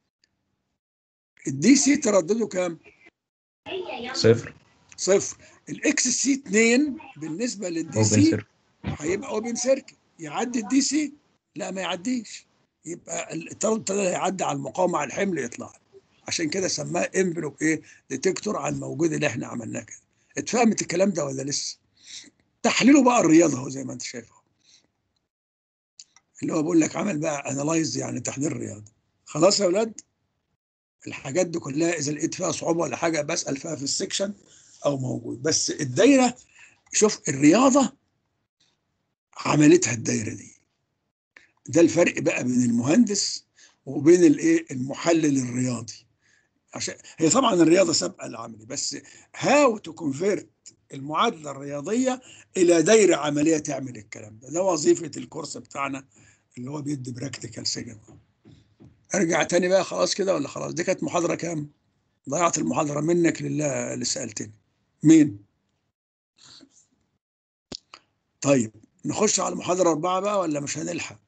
الدي سي تردده كام صفر صفر الاكس سي 2 بالنسبه للدي اوبن سي سيركل هيبقى اوبن سيركل يعدي الدي سي لا ما يعديش يبقى التردد ده هيعدي على المقاومه على الحمل يطلع عشان كده سماه انفلوب ايه ديتكتور على الموجود اللي احنا عملناه كده اتفهمت الكلام ده ولا لسه تحليله بقى الرياضه اهو زي ما انت شايف اهو اللي هو بقول لك عمل بقى انالايز يعني تحليل رياضه خلاص يا اولاد الحاجات دي كلها اذا لقيت فيها صعوبه ولا حاجه بسال فيها في السكشن او موجود بس الدايره شوف الرياضه عملتها الدايره دي ده الفرق بقى بين المهندس وبين الايه المحلل الرياضي عشان هي طبعا الرياضه سابقه العملي بس هاو تو كونفيرت المعادله الرياضيه الى دايره عمليه تعمل الكلام ده ده وظيفه الكورس بتاعنا اللي هو بيدي براكتيكال سيجن ارجع تاني بقى خلاص كده ولا خلاص دي كانت محاضره كام ضيعت المحاضره منك لله اللي سالتني مين طيب نخش على المحاضره اربعه بقى ولا مش هنلحق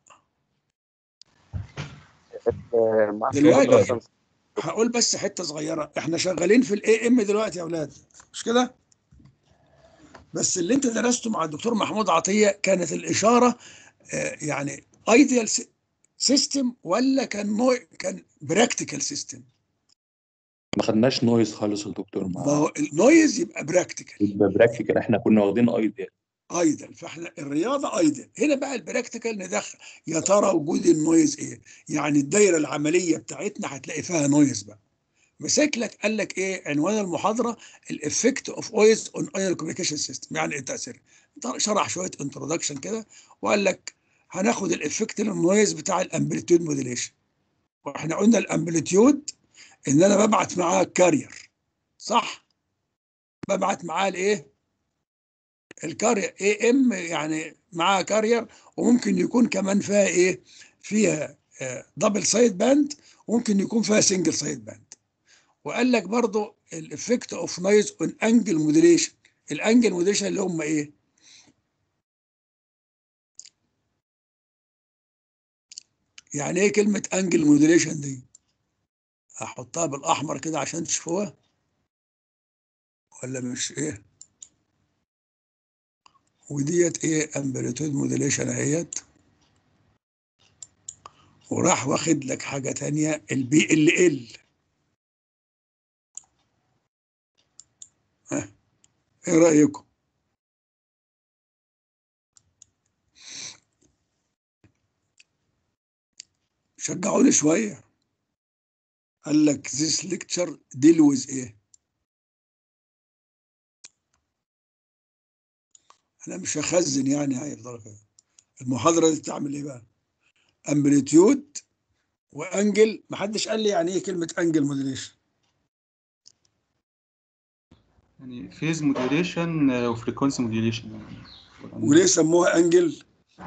آه، مع دلوقتي أصلاً هقول بس حته صغيره احنا شغالين في الاي ام دلوقتي يا اولاد مش كده بس اللي انت درسته مع الدكتور محمود عطيه كانت الاشاره آه، يعني ايديال سيستم ولا كان نوع كان براكتيكال سيستم ما خدناش نويز خالص يا دكتور ما ما هو النويز يبقى براكتيكال يبقى براكتيكال احنا كنا واخدين ايديا ايدل فاحنا الرياضه ايدل هنا بقى البراكتيكال ندخل يا ترى وجود النويز ايه يعني الدايره العمليه بتاعتنا هتلاقي فيها نويز بقى مسك لك قال لك ايه عنوان المحاضره الافكت اوف اويز اون اير كوميونيكيشن سيستم يعني ايه التاثير شرح شويه انترودكشن كده وقال لك هناخد الافكت النويز بتاع الامبليتيود موديليشن واحنا قلنا الامبليتيود ان انا ببعت معاه كارير صح ببعت معاه الايه الكارير اي ام يعني معاها كارير وممكن يكون كمان فيها ايه فيها دبل سايد باند وممكن يكون فيها سنجل سايد باند وقال لك برضو الافكت اوف نويز اون انجل موديليشن الانجل موديليشن اللي هم ايه يعني ايه كلمه انجل موديليشن دي احطها بالاحمر كده عشان تشوفوها ولا مش ايه وديت ايه امبليتود موديليشن اهيت وراح واخد لك حاجه تانية البي ال ال ها ايه رايكم شجعوني شويه قال لك this lecture deal with ايه انا مش هخزن يعني هيفضل كده المحاضره دي بتعمل ايه بقى امبليتيود وانجل محدش قال لي يعني ايه كلمه انجل موديليشن يعني فيز موديليشن وفريكونسي موديليشن يعني وليه سموها انجل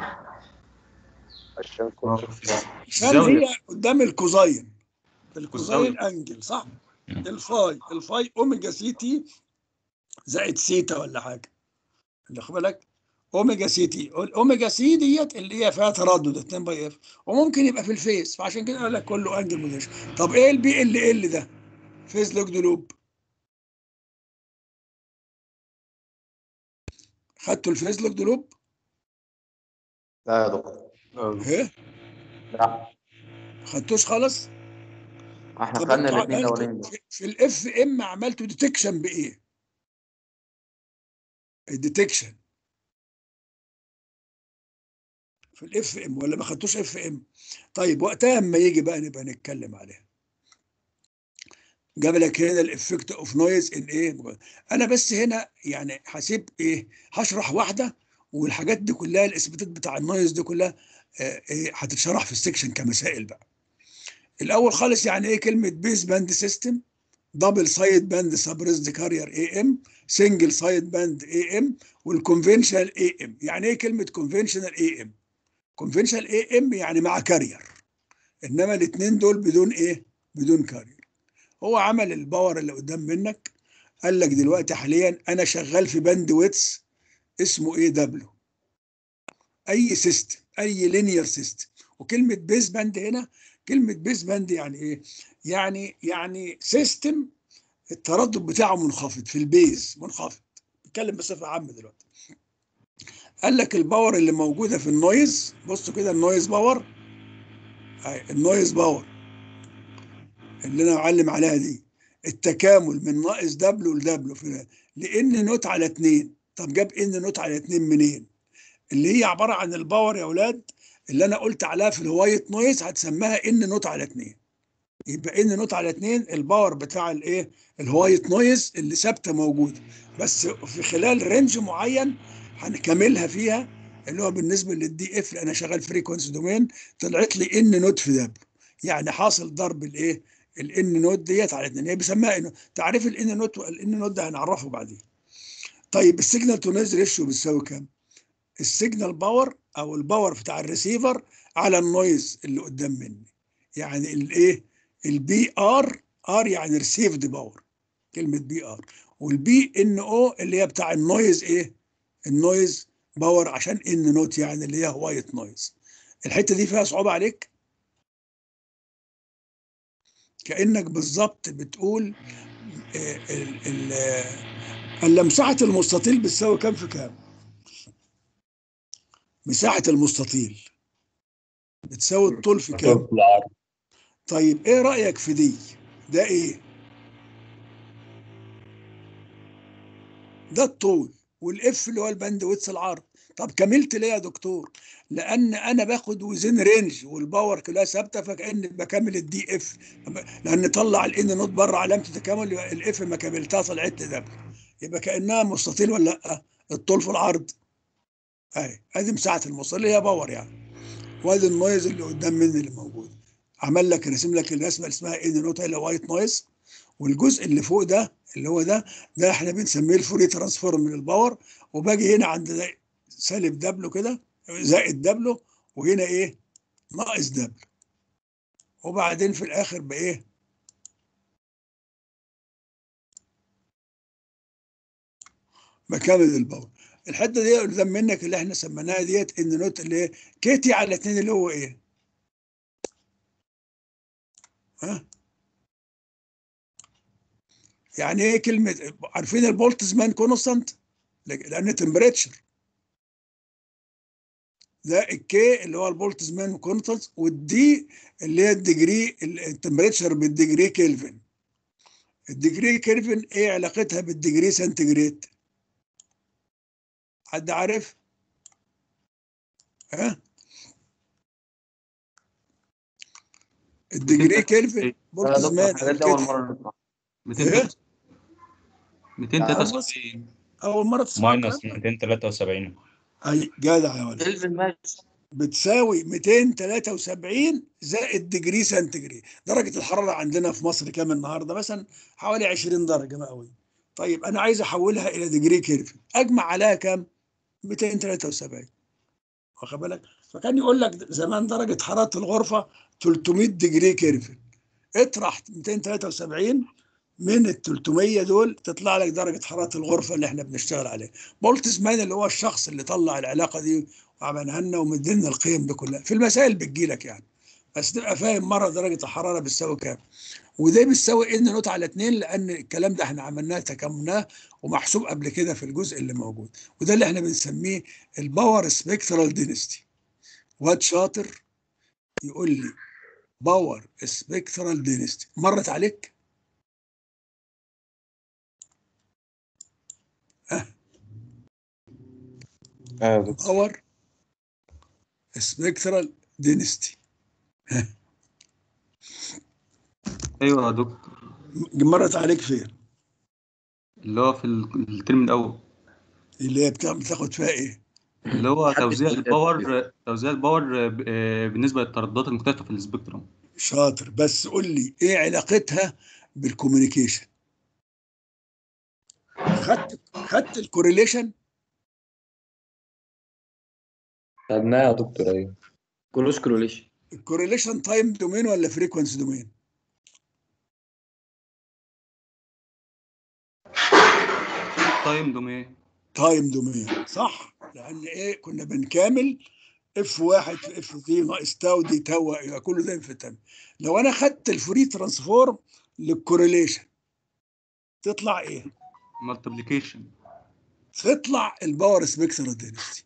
عشان آه، كنت في عشان الزاوية. هي قدام الكوزاين الكوزاين والزاوية. انجل صح الفاي الفاي اوميجا سي تي زائد سيتا ولا حاجه اللي خد بالك اوميجا سي تي الاوميجا سي ديت اللي هي فيها تردد 2 باي اف وممكن يبقى في الفيس فعشان كده قال لك كله انجل موديليشن طب ايه البي ال ال ده فيز لوج لوب خدتوا الفيز لوج لوب لا يا دكتور ايه لا خدتوش خالص احنا طب خدنا انتوا الاثنين عملتوا الاولانيين في, في الاف ام عملتوا ديتكشن بايه الديتكشن في الاف ام ولا ما خدتوش اف ام طيب وقتها اما يجي بقى نبقى نتكلم عليها جاب لك هنا الافكت اوف نويز ان ايه انا بس هنا يعني هسيب ايه هشرح واحده والحاجات دي كلها الاثباتات بتاع النويز دي كلها آه، ايه هتتشرح في السكشن كمسائل بقى الاول خالص يعني ايه كلمه بيز باند سيستم دبل سايد باند سبريزد كارير اي ام سنجل سايد باند اي ام والكونفنشنال اي ام يعني ايه كلمه كونفنشنال اي ام كونفنشنال اي ام يعني مع كارير انما الاثنين دول بدون ايه بدون كارير هو عمل الباور اللي قدام منك قال لك دلوقتي حاليا انا شغال في باند ويتس اسمه ايه دبليو اي سيستم اي لينير سيستم وكلمه بيز باند هنا كلمه بيز باند يعني ايه يعني يعني سيستم التردد بتاعه منخفض في البيز منخفض بتكلم بصفه عامه دلوقتي قال لك الباور اللي موجوده في النويز بصوا كده النويز باور هاي النويز باور اللي انا معلم عليها دي التكامل من ناقص دبليو لدبليو في لان نوت على 2 طب جاب ان نوت على 2 منين اللي هي عباره عن الباور يا اولاد اللي انا قلت عليها في الوايت نويز هتسميها ان نوت على 2 يبقى ان نوت على 2 الباور بتاع الايه الوايت نويز اللي ثابته موجوده بس في خلال رينج معين هنكملها فيها اللي هو بالنسبه للدي اف انا شغال فريكونسي دومين طلعت لي ان نوت في دبليو يعني حاصل ضرب الايه الان نوت ديت على 2 هي بيسميها إنه تعريف الان نوت والان نوت ده هنعرفه بعدين طيب السيجنال تو نويز ريشيو بتساوي كام السيجنال باور او الباور بتاع الريسيفر على النويز اللي قدام مني يعني الايه البي ار ار يعني ريسيفد باور كلمه بي ار والبي ان او اللي هي بتاع النويز ايه النويز باور عشان ان نوت يعني اللي هي وايت نويز الحته دي فيها صعوبه عليك كانك بالظبط بتقول آه، ال- ال- آه، الا مساحه المستطيل بتساوي كام في كام مساحه المستطيل بتساوي الطول في كام طيب ايه رايك في دي ده ايه ده الطول والاف اللي هو الباند ويتس العرض طب كملت ليه يا دكتور لان انا باخد وزن رينج والباور كلها ثابته فكاني بكمل الدي اف لان طلع الان نوت بره علامه التكامل يبقى الاف ما كملتها طلعت لي دبل يبقى كانها مستطيل ولا لا الطول في العرض اهي ادي مساحه المستطيل اللي هي باور يعني وادي النويز اللي قدام مني اللي موجود عمل لك رسم لك الرسمه اللي اسمها ان نوت اللي وايت نويز والجزء اللي فوق ده اللي هو ده ده احنا بنسميه الفوري ترانسفورم من الباور وباجي هنا عند ده سالب دبلو كده زائد دبلو وهنا ايه ناقص دبلو وبعدين في الاخر بايه بكامل الباور الحته دي قدام منك اللي احنا سميناها ديت ان نوت اللي هي كيتي على اتنين اللي هو ايه ها يعني ايه كلمه عارفين البولتزمان كونستانت لان تمبريتشر ده الكي اللي هو البولتزمان كونستانت والدي اللي هي الديجري التمبريتشر بالديجري كيلفن الديجري كيلفن ايه علاقتها بالديجري سنتيجريد حد عارف ها الديجري كيلفن بولتزمان الحاجات دي اول مره نسمع 200 273 اول مره تسمع ماينس 273 اي جدع يا ولد كلفن ماشي بتساوي 273 زائد ديجري سنتيجريد درجة الحرارة عندنا في مصر كام النهاردة مثلا حوالي 20 درجة مئوية طيب أنا عايز أحولها إلى ديجري كيلفن أجمع عليها كام 273 واخد بالك فكان يقول لك زمان درجة حرارة الغرفة 300 ديجري كيلفن اطرح 273 من ال 300 دول تطلع لك درجة حرارة الغرفة اللي احنا بنشتغل عليها بولتزمان اللي هو الشخص اللي طلع العلاقة دي وعملها لنا ومدينا القيم دي كلها في المسائل بتجيلك يعني بس تبقى فاهم مرة درجة الحرارة بتساوي كام وده بيساوي ان نوت على 2 لان الكلام ده احنا عملناه تكاملناه ومحسوب قبل كده في الجزء اللي موجود وده اللي احنا بنسميه الباور سبيكترال دينستي واد شاطر يقول لي باور سبيكترال دينستي مرت عليك اه دكتور باور سبيكترال دينستي ايوه يا دكتور مرت عليك فين اللي هو في ال- الترم الاول اللي هي بتاع- بتاخد فيها ايه اللي هو حد توزيع يقول الباور توزيع الباور ب- آه، بالنسبه للترددات المختلفه في السبيكترم شاطر بس قول لي ايه علاقتها بالكوميونيكيشن خدت خدت الكوريليشن خدناها يا دكتور ايوه كروس كروليشن الكوريليشن تايم دومين ولا فريكونسي دومين تايم دومين تايم دومين صح لان ايه كنا بنكامل اف واحد في اف دي ناقص تاو دي تاو يبقى كله ده في تم لو انا خدت الفري ترانسفورم للكوريليشن تطلع ايه؟ مالتيبليكيشن تطلع الباور سبيكترال دينستي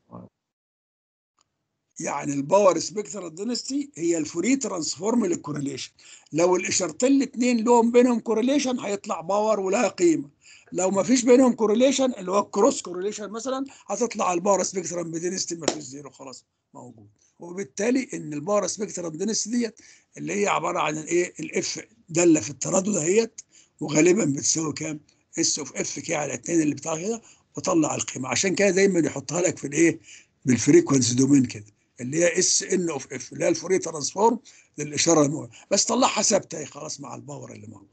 يعني الباور سبيكترال دينستي هي الفوري ترانسفورم للكورليشن لو الاشارتين الاثنين لهم بينهم كورليشن هيطلع باور ولها قيمه لو ما فيش بينهم كورليشن اللي هو الكروس كورليشن مثلا هتطلع الباور سبيكترال دينستي ما فيش زيرو خلاص موجود وبالتالي ان الباور سبيكترال دينستي ديت اللي هي عباره عن الايه الاف داله في التردد اهيت وغالبا بتساوي كام اس اوف اف كي على 2 اللي بتاع كده وطلع القيمه عشان كده دايما يحطها لك في الايه بالفريكونسي دومين كده اللي هي اس ان اوف اف اللي هي الفوريه ترانسفورم للاشاره الموجوده بس طلعها ثابته هي خلاص مع الباور اللي موجود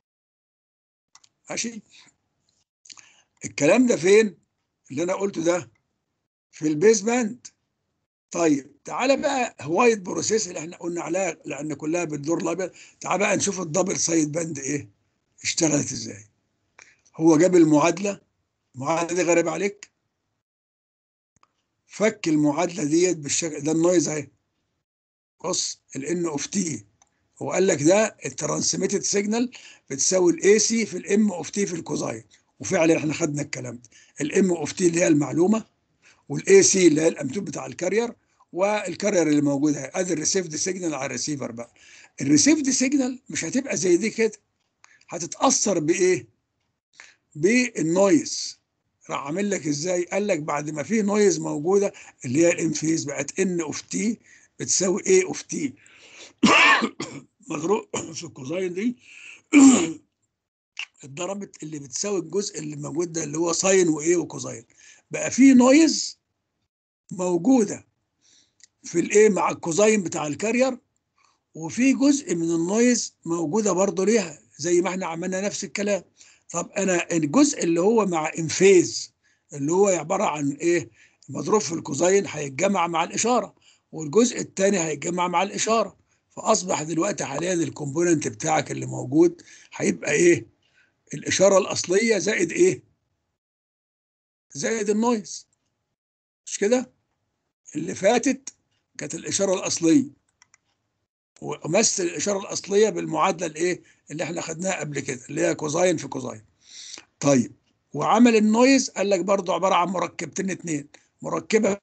ماشي الكلام ده فين اللي انا قلته ده في البيز باند طيب تعالى بقى هوايه بروسيس اللي احنا قلنا عليها لان كلها بالدور الابيض تعالى بقى نشوف الدبل سايد باند ايه اشتغلت ازاي هو جاب المعادله المعادله دي غريبه عليك فك المعادله ديت بالشكل ده النويز اهي بص الان اوف تي هو قال لك ده الترانسميتد سيجنال بتساوي الاي سي في الام اوف تي في الكوزاين وفعلا احنا خدنا الكلام ده الام اوف تي اللي هي المعلومه والاي سي اللي هي الامتود بتاع الكارير والكارير اللي موجود اهي ادي الريسيفد سيجنال على الريسيفر بقى الريسيفد سيجنال مش هتبقى زي دي كده هتتاثر بايه بالنويز راح عامل لك ازاي قال لك بعد ما في نويز موجوده اللي هي الانفيز بقت ان اوف تي بتساوي ايه اوف تي مضروب في الكوزاين دي اتضربت اللي بتساوي الجزء اللي موجود ده اللي هو ساين وايه وكوزاين بقى في نويز موجوده في الايه مع الكوزاين بتاع الكارير وفي جزء من النويز موجوده برضه ليها زي ما احنا عملنا نفس الكلام طب انا الجزء اللي هو مع انفيز اللي هو عباره عن ايه مضروب في الكوزاين هيتجمع مع الاشاره والجزء الثاني هيتجمع مع الاشاره فاصبح دلوقتي حاليا الكومبوننت بتاعك اللي موجود هيبقى ايه الاشاره الاصليه زائد ايه زائد النويز مش كده اللي فاتت كانت الاشاره الاصليه ومثل الاشاره الاصليه بالمعادله الايه اللي احنا خدناها قبل كده اللي هي كوزاين في كوزاين طيب وعمل النويز قال لك برضو عباره عن مركبتين اتنين مركبه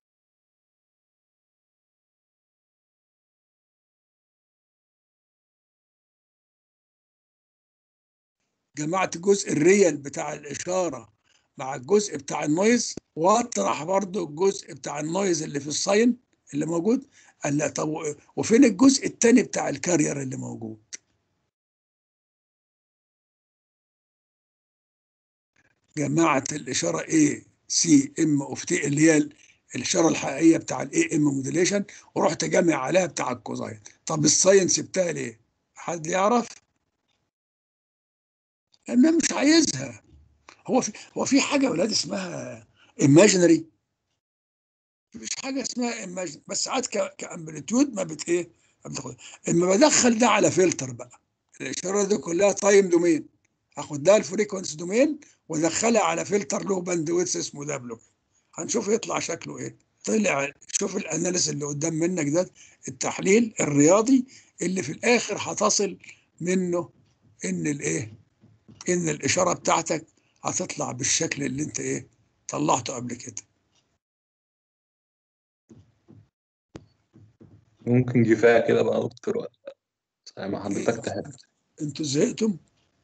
جمعت جزء الريال بتاع الاشاره مع الجزء بتاع النويز واطرح برضو الجزء بتاع النويز اللي في الساين اللي موجود قال لا طب وفين الجزء الثاني بتاع الكارير اللي موجود جمعت الاشاره A سي ام اوف تي اللي هي الاشاره الحقيقيه بتاع الاي ام موديليشن ورحت جامع عليها بتاع الكوزاين طب الساينس بتاعي ليه حد يعرف انا مش عايزها هو في هو في حاجه يا ولاد اسمها ايماجينري مفيش حاجه اسمها ايماجن بس ساعات كامبليتيود ما بت ايه ما بتاخد اما بدخل ده على فلتر بقى الاشاره دي كلها تايم دومين اخد ده الفريكونس دومين وادخلها على فلتر له باند ويتس اسمه دبلو هنشوف يطلع شكله ايه طلع شوف الاناليس اللي قدام منك ده التحليل الرياضي اللي في الاخر هتصل منه ان الايه ان الاشاره بتاعتك هتطلع بالشكل اللي انت ايه طلعته قبل كده ممكن كفايه كده بقى يا دكتور ولا زي ما حضرتك تحب انتوا زهقتم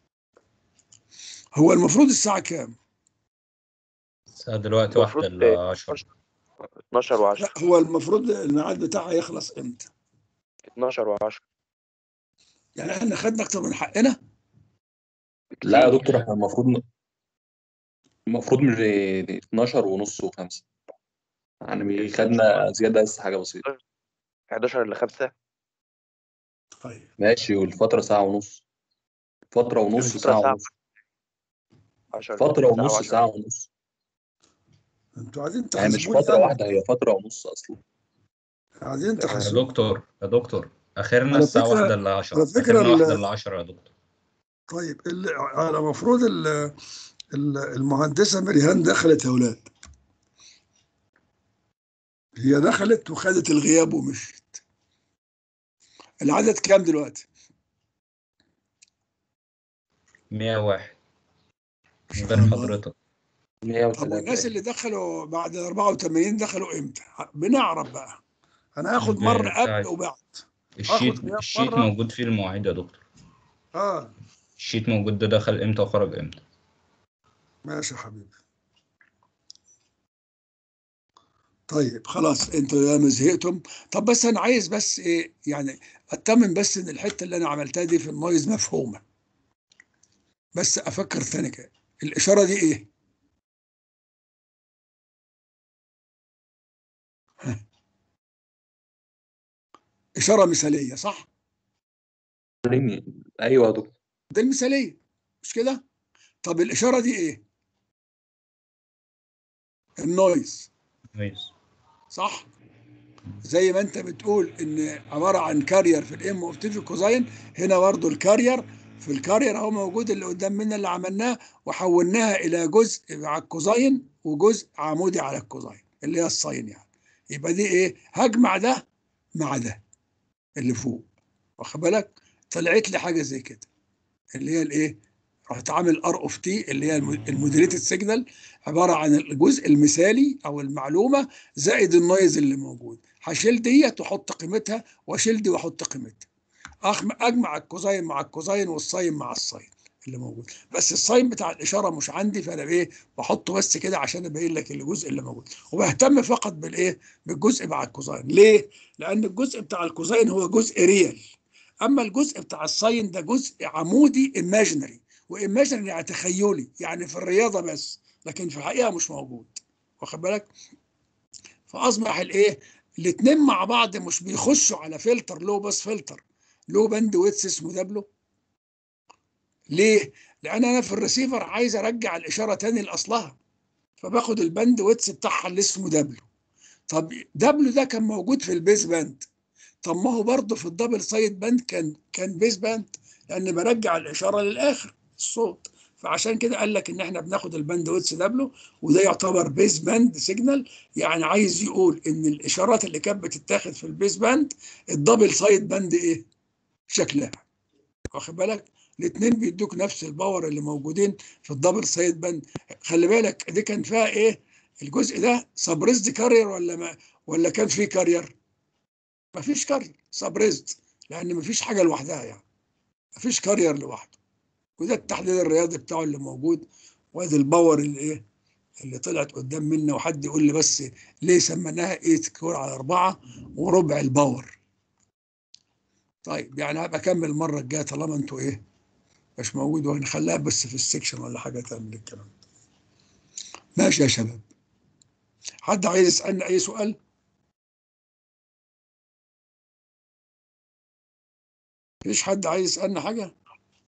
هو المفروض الساعه كام الساعة دلوقتي واحدة المفروض إلا عشرة 12 و10 لا هو المفروض الميعاد بتاعها يخلص امتى 12 و10 يعني احنا خدنا اكتر من حقنا لا يا دكتور احنا المفروض ن- المفروض من 12 ونص و5 يعني خدنا زياده بس حاجه بسيطه 11 ل 5 طيب ماشي والفتره ساعه ونص فتره ونص الفترة ساعه ساعة ونص 10 فتره ونص و10 ساعه ونص انتوا عايزين يعني مش تحاسبوني فتره انا واحده هي فتره ونص اصلا عايزين يا تحاسبوني دكتور يا دكتور آخرنا على الساعة فكرة- واحدة إلا عشرة على فكرة آخرنا ال- واحدة إلا عشرة يا دكتور طيب اللي على المفروض ال- ال- المهندسه مريهان دخلت يا اولاد هي دخلت وخدت الغياب ومشيت العدد كام دلوقتي؟ 101 من غير الله. حضرتك طب 103 والناس اللي دخلوا بعد 84 دخلوا امتى؟ بنعرف بقى انا هاخد مره بتاع- قبل وبعد الشيت غياب الشيت مرة. موجود فيه المواعيد يا دكتور اه الشيت موجود ده دخل امتى وخرج امتى ماشي يا حبيبي طيب خلاص انتوا يا ما زهقتم طب بس انا عايز بس ايه يعني اطمن بس ان الحته اللي انا عملتها دي في النويز مفهومه بس افكر ثاني كده الاشاره دي ايه؟ ها. اشاره مثاليه صح؟ ايوه يا دكتور دي المثاليه مش كده؟ طب الاشاره دي ايه؟ النويز كويس صح؟ زي ما انت بتقول ان عباره عن كارير في الام اوف تي في كوزاين هنا برضه الكارير في الكارير اهو موجود اللي قدام منا اللي عملناه وحولناها الى جزء على الكوزاين وجزء عمودي على الكوزاين اللي هي الساين يعني يبقى دي ايه؟ هجمع ده مع ده اللي فوق واخد بالك؟ طلعت لي حاجه زي كده اللي هي الايه؟ رحت عامل ار اوف تي اللي هي المودريتد سيجنال عباره عن الجزء المثالي او المعلومه زائد النويز اللي موجود هشيل ديت واحط قيمتها واشيل دي واحط قيمتها أخم- اجمع الكوزاين مع الكوزاين والساين مع الساين اللي موجود بس الساين بتاع الاشاره مش عندي فانا ايه بحطه بس كده عشان ابين لك الجزء اللي موجود وبهتم فقط بالايه بالجزء بتاع الكوزاين ليه لان الجزء بتاع الكوزاين هو جزء ريال اما الجزء بتاع الساين ده جزء عمودي ايماجينري وايماجينري يعني تخيلي يعني في الرياضه بس لكن في الحقيقه مش موجود واخد بالك فاصبح الايه الاثنين مع بعض مش بيخشوا على فلتر لو باس فلتر لو باند ويتس اسمه دبلو ليه؟ لان انا في الريسيفر عايز ارجع الاشاره تاني لاصلها فباخد الباند ويتس بتاعها اللي اسمه دبلو طب دبلو ده كان موجود في البيس باند طب ما هو برضه في الدبل سايد باند كان كان بيس باند لان برجع الاشاره للاخر الصوت فعشان كده قال لك ان احنا بناخد الباند ويتس دبلو وده يعتبر بيس باند سيجنال يعني عايز يقول ان الاشارات اللي كانت بتتاخد في البيس باند الدبل سايد باند ايه شكلها واخد بالك الاثنين بيدوك نفس الباور اللي موجودين في الدبل سايد باند خلي بالك دي كان فيها ايه الجزء ده سبريزد كارير ولا ما ولا كان فيه كارير ما فيش كارير سبريزد لان ما فيش حاجه لوحدها يعني ما فيش كارير لوحده وده التحليل الرياضي بتاعه اللي موجود وادي الباور اللي ايه اللي طلعت قدام منا وحد يقول لي بس ليه سميناها 8 كور على 4 وربع الباور طيب يعني هبقى اكمل المره الجايه طالما انتوا ايه مش موجود وهنخليها بس في السكشن ولا حاجه تعمل الكلام ده ماشي يا شباب حد عايز يسالني اي سؤال مفيش حد عايز يسالني حاجه